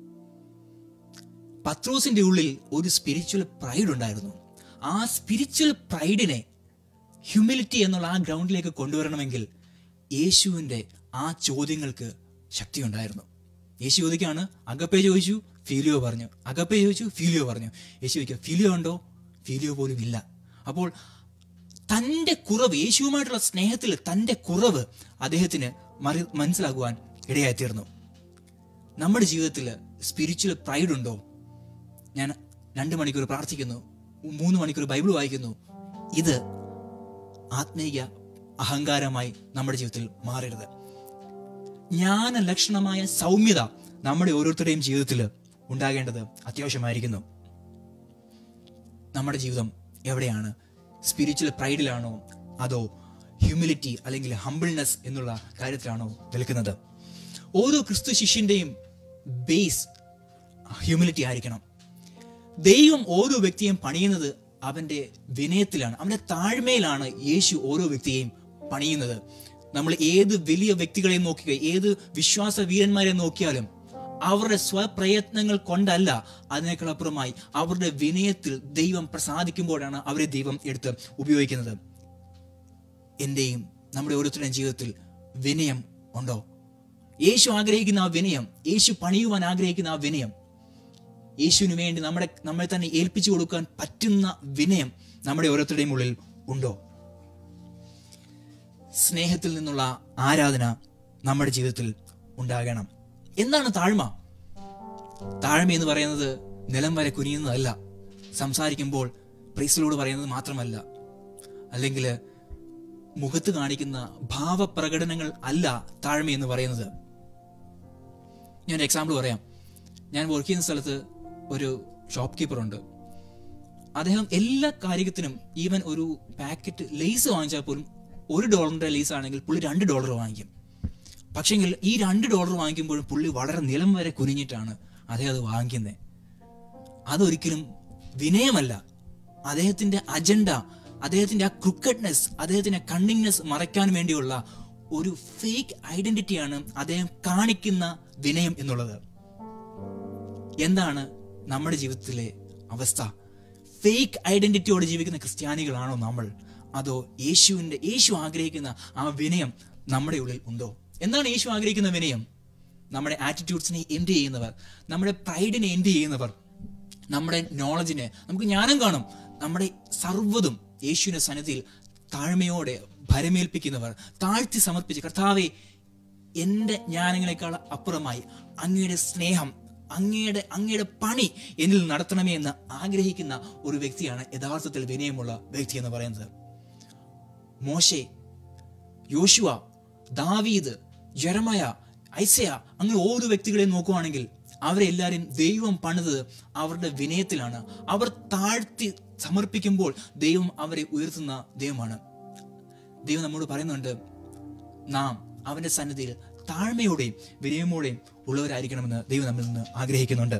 പത്രോസിന്റെ ഉള്ളിൽ ഒരു സ്പിരിച്വൽ പ്രൈഡ് ഉണ്ടായിരുന്നു ആ സ്പിരിച്വൽ പ്രൈഡിനെ ഹ്യൂമിലിറ്റി എന്നുള്ള ആ ഗ്രൗണ്ടിലേക്ക് കൊണ്ടുവരണമെങ്കിൽ യേശുവിന്റെ ആ ചോദ്യങ്ങൾക്ക് ശക്തി ഉണ്ടായിരുന്നു യേശു ചോദിക്കാണ് അഗപ്പെ ചോദിച്ചു ഫീലിയോ പറഞ്ഞു അഗപ്പെ ചോദിച്ചു ഫീലിയോ പറഞ്ഞു യേശു ചോദിക്കുക ഫീലിയോ ഉണ്ടോ ഫീലിയോ പോലും ഇല്ല അപ്പോൾ തന്റെ കുറവ് യേശുവുമായിട്ടുള്ള സ്നേഹത്തിൽ തന്റെ കുറവ് അദ്ദേഹത്തിന് മറി മനസ്സിലാക്കുവാൻ ഇടയായിത്തീർന്നു നമ്മുടെ ജീവിതത്തിൽ സ്പിരിച്വൽ പ്രൈഡ് ഉണ്ടോ ഞാൻ രണ്ട് മണിക്കൂർ പ്രാർത്ഥിക്കുന്നു മൂന്ന് മണിക്കൂർ ബൈബിൾ വായിക്കുന്നു ഇത് ആത്മീയ അഹങ്കാരമായി നമ്മുടെ ജീവിതത്തിൽ മാറരുത് ജ്ഞാന ലക്ഷണമായ സൗമ്യത നമ്മുടെ ഓരോരുത്തരുടെയും ജീവിതത്തിൽ ഉണ്ടാകേണ്ടത് അത്യാവശ്യമായിരിക്കുന്നു നമ്മുടെ ജീവിതം എവിടെയാണ് സ്പിരിച്വൽ പ്രൈഡിലാണോ അതോ ഹ്യൂമിലിറ്റി അല്ലെങ്കിൽ ഹംബിൾനെസ് എന്നുള്ള കാര്യത്തിലാണോ നിൽക്കുന്നത് ഓരോ ക്രിസ്തു ശിഷ്യന്റെയും ബേസ് ഹ്യൂമിലിറ്റി ആയിരിക്കണം ദൈവം ഓരോ വ്യക്തിയെയും പണിയുന്നത് അവന്റെ വിനയത്തിലാണ് അവന്റെ താഴ്മയിലാണ് യേശു ഓരോ വ്യക്തിയെയും പണിയുന്നത് നമ്മൾ ഏത് വലിയ വ്യക്തികളെ നോക്കുക ഏത് വിശ്വാസ വീരന്മാരെ നോക്കിയാലും അവരുടെ സ്വപ്രയത്നങ്ങൾ കൊണ്ടല്ല അതിനേക്കാളപ്പുറമായി അവരുടെ വിനയത്തിൽ ദൈവം പ്രസാദിക്കുമ്പോഴാണ് അവരെ ദൈവം എടുത്ത് ഉപയോഗിക്കുന്നത് എന്റെയും നമ്മുടെ ഓരോരുത്തരുടെയും ജീവിതത്തിൽ വിനയം ഉണ്ടോ യേശു ആഗ്രഹിക്കുന്ന ആ വിനയം യേശു പണിയുവാൻ ആഗ്രഹിക്കുന്ന ആ വിനയം യേശുവിന് വേണ്ടി നമ്മുടെ നമ്മളെ തന്നെ ഏൽപ്പിച്ചു കൊടുക്കാൻ പറ്റുന്ന വിനയം നമ്മുടെ ഓരോരുത്തരുടെയും ഉള്ളിൽ ഉണ്ടോ സ്നേഹത്തിൽ നിന്നുള്ള ആരാധന നമ്മുടെ ജീവിതത്തിൽ ഉണ്ടാകണം എന്താണ് താഴ്മ താഴ്മ എന്ന് പറയുന്നത് നിലം വരെ കുനിയുന്നതല്ല സംസാരിക്കുമ്പോൾ പ്രീസിലോട് പറയുന്നത് മാത്രമല്ല അല്ലെങ്കിൽ മുഖത്ത് കാണിക്കുന്ന ഭാവപ്രകടനങ്ങൾ അല്ല താഴ്മ എന്ന് പറയുന്നത് ഞാൻ ഒരു എക്സാമ്പിൾ പറയാം ഞാൻ വർക്ക് ചെയ്യുന്ന സ്ഥലത്ത് ഒരു ഷോപ്പ് കീപ്പർ ഉണ്ട് അദ്ദേഹം എല്ലാ കാര്യത്തിനും ഈവൻ ഒരു പാക്കറ്റ് ലേസ് വാങ്ങിച്ചാൽ പോലും ഒരു ഡോളറിന്റെ ലേസ് ആണെങ്കിൽ പുള്ളി രണ്ട് ഡോളർ വാങ്ങിക്കും പക്ഷെങ്കിൽ ഈ രണ്ട് ഡോളർ വാങ്ങിക്കുമ്പോഴും പുള്ളി വളരെ നിലം വരെ കുനിഞ്ഞിട്ടാണ് അദ്ദേഹം അത് വാങ്ങിക്കുന്നത് അതൊരിക്കലും വിനയമല്ല അദ്ദേഹത്തിന്റെ അജണ്ട അദ്ദേഹത്തിന്റെ ആ ക്രിക്കറ്റ്നെസ് അദ്ദേഹത്തിന്റെ കണ്ണിങ്നെസ് മറയ്ക്കാൻ വേണ്ടിയുള്ള ഒരു ഫേക്ക് ഐഡന്റിറ്റിയാണ് അദ്ദേഹം കാണിക്കുന്ന വിനയം എന്നുള്ളത് എന്താണ് നമ്മുടെ ജീവിതത്തിലെ അവസ്ഥ ഫേക്ക് ഐഡന്റിറ്റിയോടെ ജീവിക്കുന്ന ക്രിസ്ത്യാനികളാണോ നമ്മൾ അതോ യേശുവിന്റെ യേശു ആഗ്രഹിക്കുന്ന ആ വിനയം നമ്മുടെ ഉള്ളിൽ ഉണ്ടോ എന്താണ് യേശു ആഗ്രഹിക്കുന്ന വിനയം നമ്മുടെ ആറ്റിറ്റ്യൂഡ്സിനെ എൻഡ് ചെയ്യുന്നവർ നമ്മുടെ പ്രൈഡിനെ എൻഡ് ചെയ്യുന്നവർ നമ്മുടെ നോളജിനെ നമുക്ക് ജ്ഞാനം കാണും നമ്മുടെ സർവ്വതും യേശുവിന്റെ സന്നിധിയിൽ താഴ്മയോടെ ഭരമേൽപ്പിക്കുന്നവർ താഴ്ത്തി സമർപ്പിച്ച് കർത്താവെ എൻ്റെ ജ്ഞാനങ്ങളെക്കാൾ അപ്പുറമായി അങ്ങയുടെ സ്നേഹം അങ്ങയുടെ അങ്ങയുടെ പണി എന്നിൽ നടത്തണമേ എന്ന് ആഗ്രഹിക്കുന്ന ഒരു വ്യക്തിയാണ് യഥാർത്ഥത്തിൽ വിനയമുള്ള വ്യക്തി എന്ന് പറയുന്നത് മോശെ യോശുവ ദാവീദ് ജെറമയ ഐസയ അങ്ങനെ ഓരോ വ്യക്തികളെ നോക്കുവാണെങ്കിൽ അവരെ എല്ലാവരും ദൈവം പണിത് അവരുടെ വിനയത്തിലാണ് അവർ താഴ്ത്തി സമർപ്പിക്കുമ്പോൾ ദൈവം അവരെ ഉയർത്തുന്ന ദൈവമാണ് ദൈവം നമ്മോട് പറയുന്നുണ്ട് നാം അവന്റെ സന്നിധിയിൽ താഴ്മയോടെയും വിനയമോടെയും ഉള്ളവരായിരിക്കണമെന്ന് ദൈവം നമ്മിൽ നിന്ന് ആഗ്രഹിക്കുന്നുണ്ട്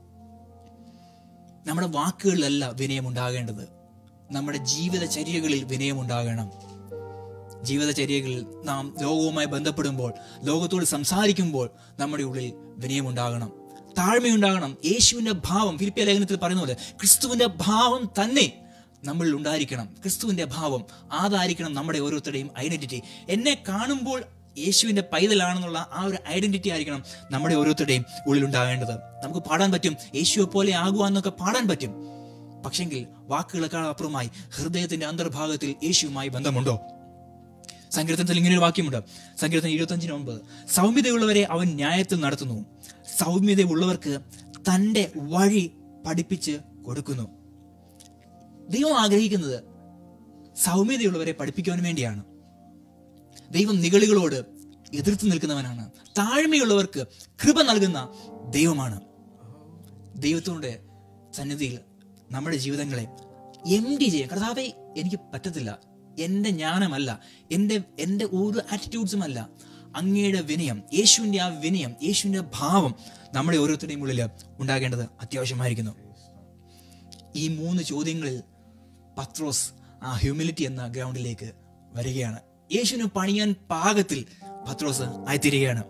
നമ്മുടെ വാക്കുകളിലല്ല വിനയം ഉണ്ടാകേണ്ടത് നമ്മുടെ ജീവിതചര്യകളിൽ വിനയം ഉണ്ടാകണം ജീവിതചര്യകളിൽ നാം ലോകവുമായി ബന്ധപ്പെടുമ്പോൾ ലോകത്തോട് സംസാരിക്കുമ്പോൾ നമ്മുടെ ഉള്ളിൽ വിനയമുണ്ടാകണം താഴ്മയുണ്ടാകണം യേശുവിന്റെ ഭാവം ഫിലിപ്പിയ ലേഖനത്തിൽ പറയുന്ന പോലെ ക്രിസ്തുവിന്റെ ഭാവം തന്നെ നമ്മളിൽ ഉണ്ടായിരിക്കണം ക്രിസ്തുവിന്റെ ഭാവം അതായിരിക്കണം നമ്മുടെ ഓരോരുത്തരുടെയും ഐഡന്റിറ്റി എന്നെ കാണുമ്പോൾ യേശുവിന്റെ പൈതലാണെന്നുള്ള ആ ഒരു ഐഡന്റിറ്റി ആയിരിക്കണം നമ്മുടെ ഓരോരുത്തരുടെയും ഉള്ളിൽ ഉണ്ടാകേണ്ടത് നമുക്ക് പാടാൻ പറ്റും യേശുവെ പോലെ ആകുവാന്നൊക്കെ പാടാൻ പറ്റും പക്ഷെങ്കിൽ വാക്കുകളെക്കാൾ അപ്പുറമായി ഹൃദയത്തിന്റെ അന്തർഭാഗത്തിൽ യേശുവുമായി ബന്ധമുണ്ടോ സങ്കീർത്തനത്തിൽ ഇങ്ങനെ ഒരു വാക്യമുണ്ട് സങ്കീർത്തനം ഇരുപത്തഞ്ചിന് ഒമ്പത് സൗമ്യതയുള്ളവരെ അവൻ ന്യായത്തിൽ നടത്തുന്നു സൗമ്യതയുള്ളവർക്ക് തന്റെ വഴി പഠിപ്പിച്ച് കൊടുക്കുന്നു ദൈവം ആഗ്രഹിക്കുന്നത് സൗമ്യതയുള്ളവരെ പഠിപ്പിക്കുവാൻ വേണ്ടിയാണ് ദൈവം നിഗളികളോട് എതിർത്ത് നിൽക്കുന്നവനാണ് താഴ്മയുള്ളവർക്ക് കൃപ നൽകുന്ന ദൈവമാണ് ദൈവത്തോടെ സന്നിധിയിൽ നമ്മുടെ ജീവിതങ്ങളെ എം ഡി ചെയ്യാൻ കർത്താവെ എനിക്ക് പറ്റത്തില്ല എൻ്റെ ജ്ഞാനമല്ല എൻ്റെ എൻ്റെ ഓരോ ആറ്റിറ്റ്യൂഡ്സും അല്ല അങ്ങയുടെ വിനയം യേശുവിൻ്റെ ആ വിനയം യേശുവിൻ്റെ ഭാവം നമ്മുടെ ഓരോരുത്തരുടെയും ഉള്ളിൽ ഉണ്ടാകേണ്ടത് അത്യാവശ്യമായിരിക്കുന്നു ഈ മൂന്ന് ചോദ്യങ്ങളിൽ പത്രോസ് ആ ഹ്യൂമിലിറ്റി എന്ന ഗ്രൗണ്ടിലേക്ക് വരികയാണ് യേശുവിന് പണിയാൻ പാകത്തിൽ പത്രോസ് ആയിത്തീരുകയാണ്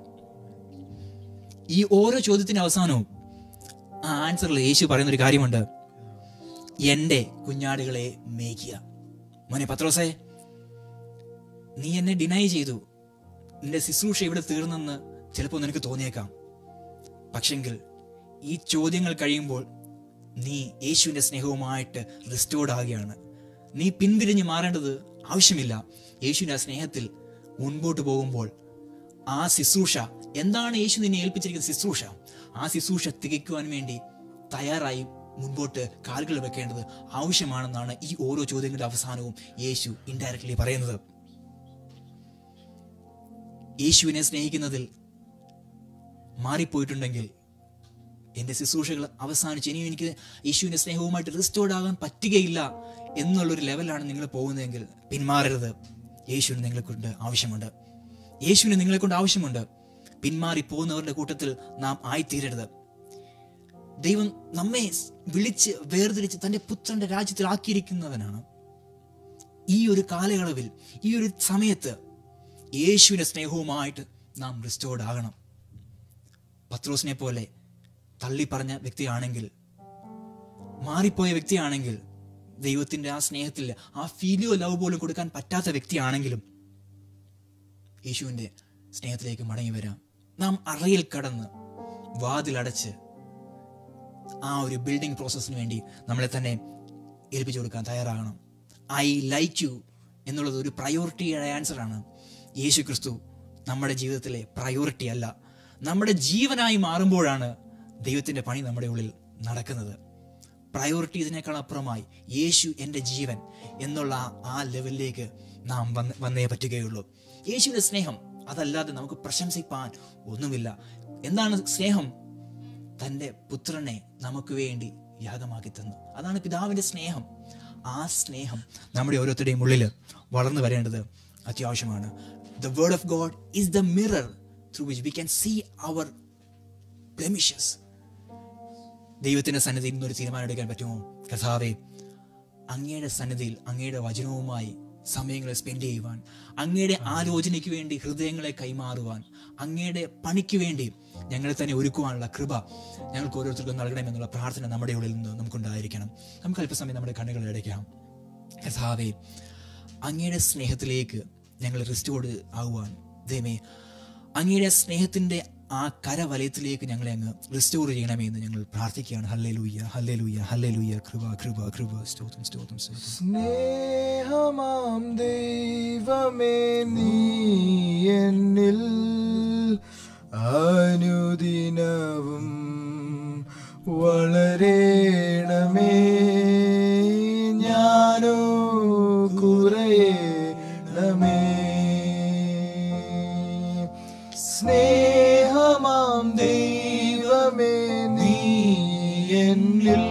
ഈ ഓരോ ചോദ്യത്തിന്റെ അവസാനവും ആ ആൻസറിൽ യേശു പറയുന്ന ഒരു കാര്യമുണ്ട് എന്റെ കുഞ്ഞാടുകളെ മേയ്ക്കുക മോനെ പത്രോസേ നീ എന്നെ ഡിനൈ ചെയ്തു നിന്റെ ശുശ്രൂഷ ഇവിടെ തീർന്നെന്ന് ചിലപ്പോൾ നിനക്ക് തോന്നിയേക്കാം പക്ഷെങ്കിൽ ഈ ചോദ്യങ്ങൾ കഴിയുമ്പോൾ നീ യേശുവിന്റെ സ്നേഹവുമായിട്ട് റിസ്റ്റോർഡ് ആവുകയാണ് നീ പിന്തിരിഞ്ഞ് മാറേണ്ടത് ആവശ്യമില്ല യേശുവിന്റെ ആ സ്നേഹത്തിൽ മുൻപോട്ട് പോകുമ്പോൾ ആ ശുശ്രൂഷ എന്താണ് യേശു നിന്നെ ഏൽപ്പിച്ചിരിക്കുന്ന ശുശ്രൂഷ ആ ശുശ്രൂഷ തികയ്ക്കുവാൻ വേണ്ടി തയ്യാറായി മുൻപോട്ട് കാലുകൾ വെക്കേണ്ടത് ആവശ്യമാണെന്നാണ് ഈ ഓരോ ചോദ്യങ്ങളുടെ അവസാനവും യേശു ഇൻഡയറക്ട്ലി പറയുന്നത് യേശുവിനെ സ്നേഹിക്കുന്നതിൽ മാറിപ്പോയിട്ടുണ്ടെങ്കിൽ എൻ്റെ ശുശ്രൂഷകൾ അവസാനിച്ച് ഇനിയും എനിക്ക് യേശുവിൻ്റെ സ്നേഹവുമായിട്ട് റിസ്റ്റോർഡ് ആകാൻ പറ്റുകയില്ല എന്നുള്ളൊരു ലെവലാണ് നിങ്ങൾ പോകുന്നതെങ്കിൽ പിന്മാറരുത് യേശുവിന് നിങ്ങളെ കൊണ്ട് ആവശ്യമുണ്ട് യേശുവിന് നിങ്ങളെ കൊണ്ട് ആവശ്യമുണ്ട് പിന്മാറി പോകുന്നവരുടെ കൂട്ടത്തിൽ നാം ആയിത്തീരരുത് ദൈവം നമ്മെ വിളിച്ച് വേർതിരിച്ച് തൻ്റെ പുത്രന്റെ രാജ്യത്തിൽ ആക്കിയിരിക്കുന്നവനാണ് ഈ ഒരു കാലയളവിൽ ഈ ഒരു സമയത്ത് യേശുവിൻ്റെ സ്നേഹവുമായിട്ട് നാം റിസ്റ്റോർഡ് ആകണം പത്രോസിനെ പോലെ തള്ളി പറഞ്ഞ വ്യക്തിയാണെങ്കിൽ മാറിപ്പോയ വ്യക്തിയാണെങ്കിൽ ദൈവത്തിന്റെ ആ സ്നേഹത്തിൽ ആ ഫീലിയോ ലവ് പോലും കൊടുക്കാൻ പറ്റാത്ത വ്യക്തിയാണെങ്കിലും യേശുവിന്റെ സ്നേഹത്തിലേക്ക് മടങ്ങി വരാം നാം അറയിൽ കടന്ന് വാതിലടച്ച് ആ ഒരു ബിൽഡിംഗ് പ്രോസസ്സിന് വേണ്ടി നമ്മളെ തന്നെ ഏൽപ്പിച്ചു കൊടുക്കാൻ തയ്യാറാകണം ഐ ലൈക്ക് യു എന്നുള്ളത് ഒരു പ്രയോറിറ്റിയുടെ ആൻസർ ആണ് യേശു ക്രിസ്തു നമ്മുടെ ജീവിതത്തിലെ പ്രയോറിറ്റി അല്ല നമ്മുടെ ജീവനായി മാറുമ്പോഴാണ് ദൈവത്തിന്റെ പണി നമ്മുടെ ഉള്ളിൽ നടക്കുന്നത് പ്രയോറിറ്റീസിനേക്കാൾ അപ്പുറമായി യേശു എൻ്റെ ജീവൻ എന്നുള്ള ആ- ആ ലെവലിലേക്ക് നാം വന്ന് വന്നേ പറ്റുകയുള്ളൂ യേശുവിന്റെ സ്നേഹം അതല്ലാതെ നമുക്ക് പ്രശംസിപ്പാൻ ഒന്നുമില്ല എന്താണ് സ്നേഹം തൻ്റെ പുത്രനെ നമുക്ക് വേണ്ടി യാഗമാക്കി തന്നു അതാണ് പിതാവിന്റെ സ്നേഹം ആ സ്നേഹം നമ്മുടെ ഓരോരുത്തരുടെയും ഉള്ളിൽ വളർന്നു വരേണ്ടത് അത്യാവശ്യമാണ് the word of God is the mirror through which we can see our blemishes ദൈവത്തിന്റെ സന്നിധിയിൽ നിന്നൊരു തീരുമാനം എടുക്കാൻ പറ്റുമോ കഥാവേ അങ്ങയുടെ സന്നിധിയിൽ അങ്ങയുടെ വചനവുമായി സമയങ്ങളെ സ്പെൻഡ് ചെയ്യുവാൻ അങ്ങയുടെ ആലോചനയ്ക്ക് വേണ്ടി ഹൃദയങ്ങളെ കൈമാറുവാൻ അങ്ങയുടെ പണിക്ക് വേണ്ടി ഞങ്ങളെ തന്നെ ഒരുക്കുവാനുള്ള കൃപ ഞങ്ങൾക്ക് ഓരോരുത്തർക്കും നൽകണമെന്നുള്ള പ്രാർത്ഥന നമ്മുടെ ഉള്ളിൽ നിന്ന് നമുക്കുണ്ടായിരിക്കണം നമുക്ക് അല്പസമയം നമ്മുടെ കണ്ണുകൾ അടയ്ക്കാം കഥാവേ അങ്ങയുടെ സ്നേഹത്തിലേക്ക് ഞങ്ങൾ റിസ്റ്റോർഡ് ആകുവാൻ ദൈവമേ അങ്ങയുടെ സ്നേഹത്തിന്റെ ആ കരവലയത്തിലേക്ക് ഞങ്ങളെ അങ്ങ് റിസ്റ്റോർ ചെയ്യണമേ എന്ന് ഞങ്ങൾ പ്രാർത്ഥിക്കുകയാണ് ഹല്ലേ ലൂയ്യ ഹല്ലേ ലൂയ്യ ഹല്ലേ ലൂയ്യ കൃപ കൃപ കൃപ സ്തോത്രം സ്തോത്രം സ്തോത്രം സ്നേഹമാം ദൈവമേ നീ എന്നിൽ അനുദിനവും വളരേണമേ ഞാനോ കുറയണമേ സ്നേഹമാം ദൈവമേ നീ എന്നിൽ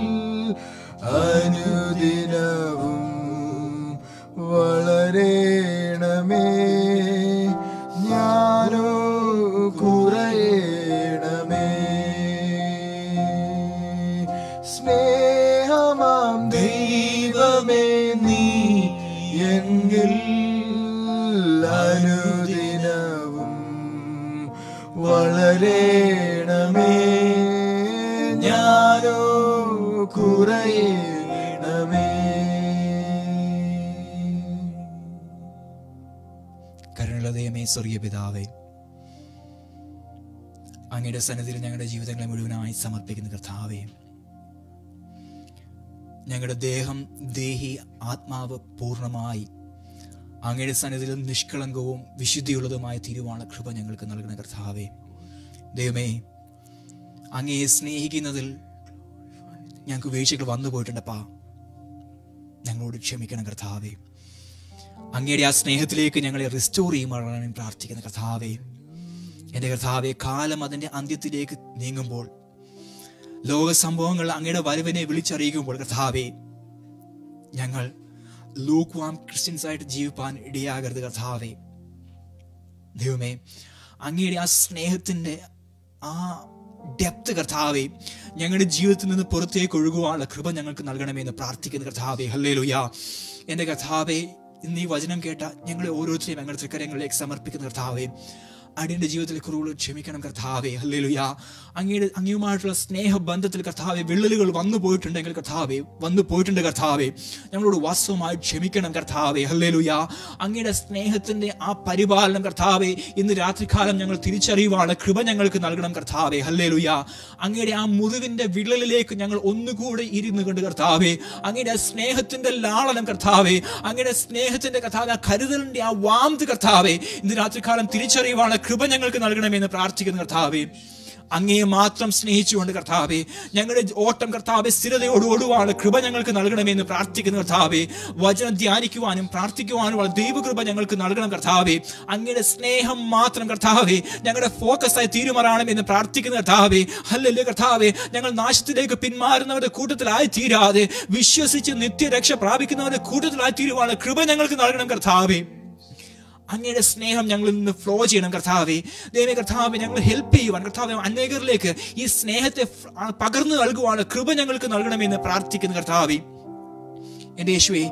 അനുദിനവും വളരേണമേ ഞാനോ കുറയണമേ സ്നേഹമാം ദൈവമേ നീ എങ്കിൽ അനുദിനവും വളരേണമേ ഞാനോ കുറയണമേ സ്വർഗീയ പിതാവേ അങ്ങയുടെ സന്നിധിയിൽ ഞങ്ങളുടെ ജീവിതങ്ങളെ മുഴുവനായി സമർപ്പിക്കുന്ന കർത്താവേ ഞങ്ങളുടെ ദേഹം ദേഹി ആത്മാവ് പൂർണ്ണമായി അങ്ങയുടെ സന്നിധിയിൽ നിഷ്കളങ്കവും വിശുദ്ധിയുള്ളതുമായ തീരുവാനുള്ള കൃപ ഞങ്ങൾക്ക് നൽകണ കർത്താവേ ദൈവമേ അങ്ങയെ സ്നേഹിക്കുന്നതിൽ ഞങ്ങൾക്ക് വീഴ്ചകൾ വന്നു പോയിട്ടുണ്ടപ്പാ ഞങ്ങളോട് ക്ഷമിക്കണം കർത്താവേ അങ്ങയുടെ ആ സ്നേഹത്തിലേക്ക് ഞങ്ങളെ റിസ്റ്റോർ ചെയ്യുമാറാൻ പ്രാർത്ഥിക്കുന്ന കർത്താവേ എൻ്റെ കർത്താവെ കാലം അതിൻ്റെ അന്ത്യത്തിലേക്ക് നീങ്ങുമ്പോൾ ലോക സംഭവങ്ങൾ അങ്ങയുടെ വരവിനെ വിളിച്ചറിയിക്കുമ്പോൾ കർത്താവെ ഞങ്ങൾ ലൂക്ക് വാം ക്രിസ്ത്യൻസ് ആയിട്ട് ജീവിപ്പാൻ ഇടയാകരുത് കർത്താവെ ദൈവമേ അങ്ങയുടെ ആ സ്നേഹത്തിൻ്റെ ആ ഡെപ്ത് കർത്താവെ ഞങ്ങളുടെ ജീവിതത്തിൽ നിന്ന് പുറത്തേക്ക് ഒഴുകുവാനുള്ള കൃപ ഞങ്ങൾക്ക് നൽകണമെന്ന് പ്രാർത്ഥിക്കുന്ന കർത്താവെ ഹല്ലേ ലുയാ എൻ്റെ കർത്താവെ ഇന്ന് ഈ വചനം കേട്ട ഞങ്ങളെ ഓരോരുത്തരെയും ഞങ്ങളുടെ തൃക്കരങ്ങളിലേക്ക് സമർപ്പിക്കുന്ന കർത്താവെ അടിയന്റെ ജീവിതത്തിൽ കുറവുകൾ ക്ഷമിക്കണം കർത്താവെ ഹല്ലേലുയ അങ്ങയുടെ അങ്ങയുമായിട്ടുള്ള സ്നേഹബന്ധത്തിൽ കർത്താവെ വിള്ളലുകൾ വന്നു പോയിട്ടുണ്ടെങ്കിൽ കർത്താവെ വന്നു പോയിട്ടുണ്ട് കർത്താവെ ഞങ്ങളോട് വാസ്തവമായി ക്ഷമിക്കണം കർത്താവെ ഹല്ലേലുയ അങ്ങയുടെ സ്നേഹത്തിന്റെ ആ പരിപാലനം കർത്താവെ ഇന്ന് രാത്രികാലം ഞങ്ങൾ തിരിച്ചറിയുവാണ് കൃപ ഞങ്ങൾക്ക് നൽകണം കർത്താവെ ഹല്ലേലുയ അങ്ങയുടെ ആ മുറിവിന്റെ വിള്ളലിലേക്ക് ഞങ്ങൾ ഒന്നുകൂടെ ഇരുന്നു കൊണ്ട് കർത്താവെ അങ്ങയുടെ ആ സ്നേഹത്തിന്റെ ലാളനം കർത്താവെ അങ്ങയുടെ സ്നേഹത്തിന്റെ കർത്താവ് ആ കരുതലിന്റെ ആ വാന്ത് കർത്താവെ ഇന്ന് രാത്രികാലം തിരിച്ചറിയുവാണ് കൃപ ഞങ്ങൾക്ക് നൽകണമെന്ന് പ്രാർത്ഥിക്കുന്ന കർത്താവെ അങ്ങയെ മാത്രം സ്നേഹിച്ചുകൊണ്ട് കർത്താവെ ഞങ്ങളുടെ ഓട്ടം കർത്താവെ സ്ഥിരതയോട് ഓടുവാണ് കൃപ ഞങ്ങൾക്ക് നൽകണമെന്ന് പ്രാർത്ഥിക്കുന്ന കർത്താവെ വചനം ധ്യാനിക്കുവാനും പ്രാർത്ഥിക്കുവാനുമുള്ള ദൈവകൃപ ഞങ്ങൾക്ക് നൽകണം കർത്താവെ അങ്ങയുടെ സ്നേഹം മാത്രം കർത്താവെ ഞങ്ങളുടെ ഫോക്കസ് ആയി തീരുമാറണമെന്ന് പ്രാർത്ഥിക്കുന്ന കർത്താവെ അല്ലല്ലേ കർത്താവെ ഞങ്ങൾ നാശത്തിലേക്ക് പിന്മാറുന്നവരുടെ കൂട്ടത്തിലായി തീരാതെ വിശ്വസിച്ച് നിത്യരക്ഷ പ്രാപിക്കുന്നവരുടെ കൂട്ടത്തിലായി തീരുവാനുള്ള കൃപ ഞങ്ങൾക്ക് നൽകണം കർത്താവെ അങ്ങയുടെ സ്നേഹം ഞങ്ങളിൽ നിന്ന് ഫ്ലോ ചെയ്യണം കർത്താവെ ദൈവമേ കർത്താവെ ഞങ്ങൾ ഹെൽപ്പ് ചെയ്യുവാൻ കർത്താവെ അനേകരിലേക്ക് ഈ സ്നേഹത്തെ ഫ്- ആ പകർന്നു നൽകുവാണ് കൃപ ഞങ്ങൾക്ക് നൽകണമെന്ന് പ്രാർത്ഥിക്കുന്ന കർത്താവെ എൻ്റെ യേശുവെ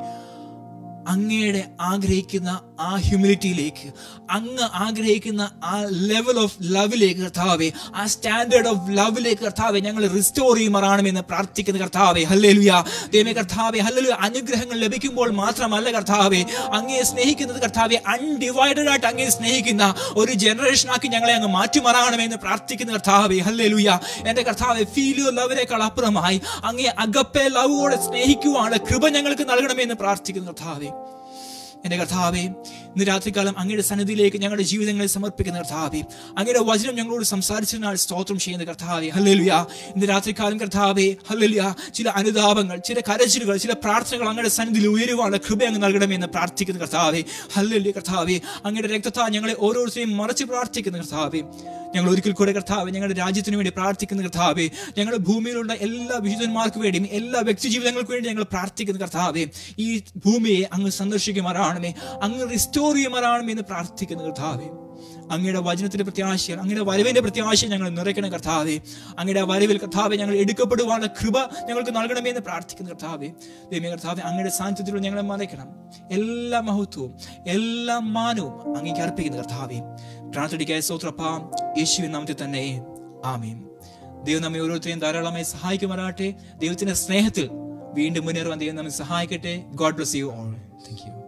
അങ്ങയുടെ ആഗ്രഹിക്കുന്ന ആ ഹ്യൂമിലിറ്റിയിലേക്ക് അങ്ങ് ആഗ്രഹിക്കുന്ന ആ ലെവൽ ഓഫ് ലവിലേക്ക് കർത്താവെ ആ സ്റ്റാൻഡേർഡ് ഓഫ് ലവിലേക്ക് കർത്താവെ ഞങ്ങൾ റിസ്റ്റോർ ചെയ്യുമാറാണെന്ന് പ്രാർത്ഥിക്കുന്ന കർത്താവെ ഹല്ലേലുയ ദൈവമേ കർത്താവെ ഹല്ലേലൂയ അനുഗ്രഹങ്ങൾ ലഭിക്കുമ്പോൾ മാത്രമല്ല കർത്താവെ അങ്ങയെ സ്നേഹിക്കുന്നത് കർത്താവെ അൺഡിവൈഡഡ് ആയിട്ട് അങ്ങയെ സ്നേഹിക്കുന്ന ഒരു ജനറേഷൻ ആക്കി ഞങ്ങളെ അങ്ങ് മാറ്റിമാറാകണമെന്ന് പ്രാർത്ഥിക്കുന്ന കർത്താവെ ഹല്ലേലൂയ എന്റെ കർത്താവെ ഫീലിയോ ലവിനേക്കാൾ അപ്പുറമായി അങ്ങയെ അഗപ്പെ ലവോടെ സ്നേഹിക്കുവാണ് കൃപ ഞങ്ങൾക്ക് നൽകണമെന്ന് പ്രാർത്ഥിക്കുന്ന കർത്താവെ എന്റെ കർത്താവെ ഇന്ന് രാത്രികാലം അങ്ങയുടെ സന്നിധിയിലേക്ക് ഞങ്ങളുടെ ജീവിതങ്ങളെ സമർപ്പിക്കുന്ന കർത്താവെ അങ്ങയുടെ വചനം ഞങ്ങളോട് സംസാരിച്ചതിനാൽ സ്തോത്രം ചെയ്യുന്ന കർത്താവെ ഹല്ലേലുയ ഇന്ന് രാത്രികാലം കർത്താവെ ഹല്ലേലുയ ചില അനുതാപങ്ങൾ ചില കരച്ചിലുകൾ ചില പ്രാർത്ഥനകൾ അങ്ങയുടെ സന്നിധിയിൽ ഉയരുവാണ് കൃപ അങ്ങ് നൽകണമെന്ന് പ്രാർത്ഥിക്കുന്ന കർത്താവെ ഹല്ലേലുയ കർത്താവെ അങ്ങയുടെ രക്തത്താ ഞങ്ങളെ ഓരോരുത്തരെയും മറച്ച് പ്രാർത്ഥിക്കുന്ന കർത്താവെ ഞങ്ങൾ ഒരിക്കൽ കൂടെ കർത്താവെ ഞങ്ങളുടെ രാജ്യത്തിന് വേണ്ടി പ്രാർത്ഥിക്കുന്ന കർത്താവെ ഞങ്ങളുടെ ഭൂമിയിലുള്ള എല്ലാ വിശുദ്ധന്മാർക്ക് വേണ്ടിയും എല്ലാ വ്യക്തി ജീവിതങ്ങൾക്ക് വേണ്ടി ഞങ്ങൾ പ്രാർത്ഥിക്കുന്ന കർത്താവെ ഈ ഭൂമിയെ അങ്ങ് സന്ദർശിക്കുമാറാണമേ അങ്ങ് റിസ്റ്റോർ ചെയ്യുമാറാണമേ എന്ന് പ്രാർത്ഥിക്കുന്ന കർത്താവെ അങ്ങയുടെ വചനത്തിന്റെ പ്രത്യാശ അങ്ങയുടെ വരവിന്റെ പ്രത്യാശ ഞങ്ങൾ നിറയ്ക്കണം കർത്താവെ അങ്ങയുടെ വരവിൽ കർത്താവെ ഞങ്ങൾ എടുക്കപ്പെടുവാണ് കൃപ ഞങ്ങൾക്ക് നൽകണമേ എന്ന് പ്രാർത്ഥിക്കുന്ന കർത്താവെ ദൈവമേ കർത്താവെ അങ്ങയുടെ സാന്നിധ്യത്തിലൂടെ ഞങ്ങളെ മറയ്ക്കണം എല്ലാ മഹത്വവും എല്ലാ മാനവും അങ്ങേക്ക് അർപ്പിക്കുന്ന കർത്താവെ പ്രാർത്ഥനയ്ക്കായ സ്തോത്രപ്പാം യേശുവിൻ നാമത്തിൽ തന്നെ ആമീൻ ദൈവം നമ്മെ ഓരോരുത്തരെയും ധാരാളമായി സഹായിക്കുമാറാട്ടെ ദൈവത്തിന്റെ സ്നേഹത്തിൽ വീണ്ടും മുന്നേറുവാൻ ദൈവം നമ്മെ സഹായിക്കട്ടെ God bless you all thank U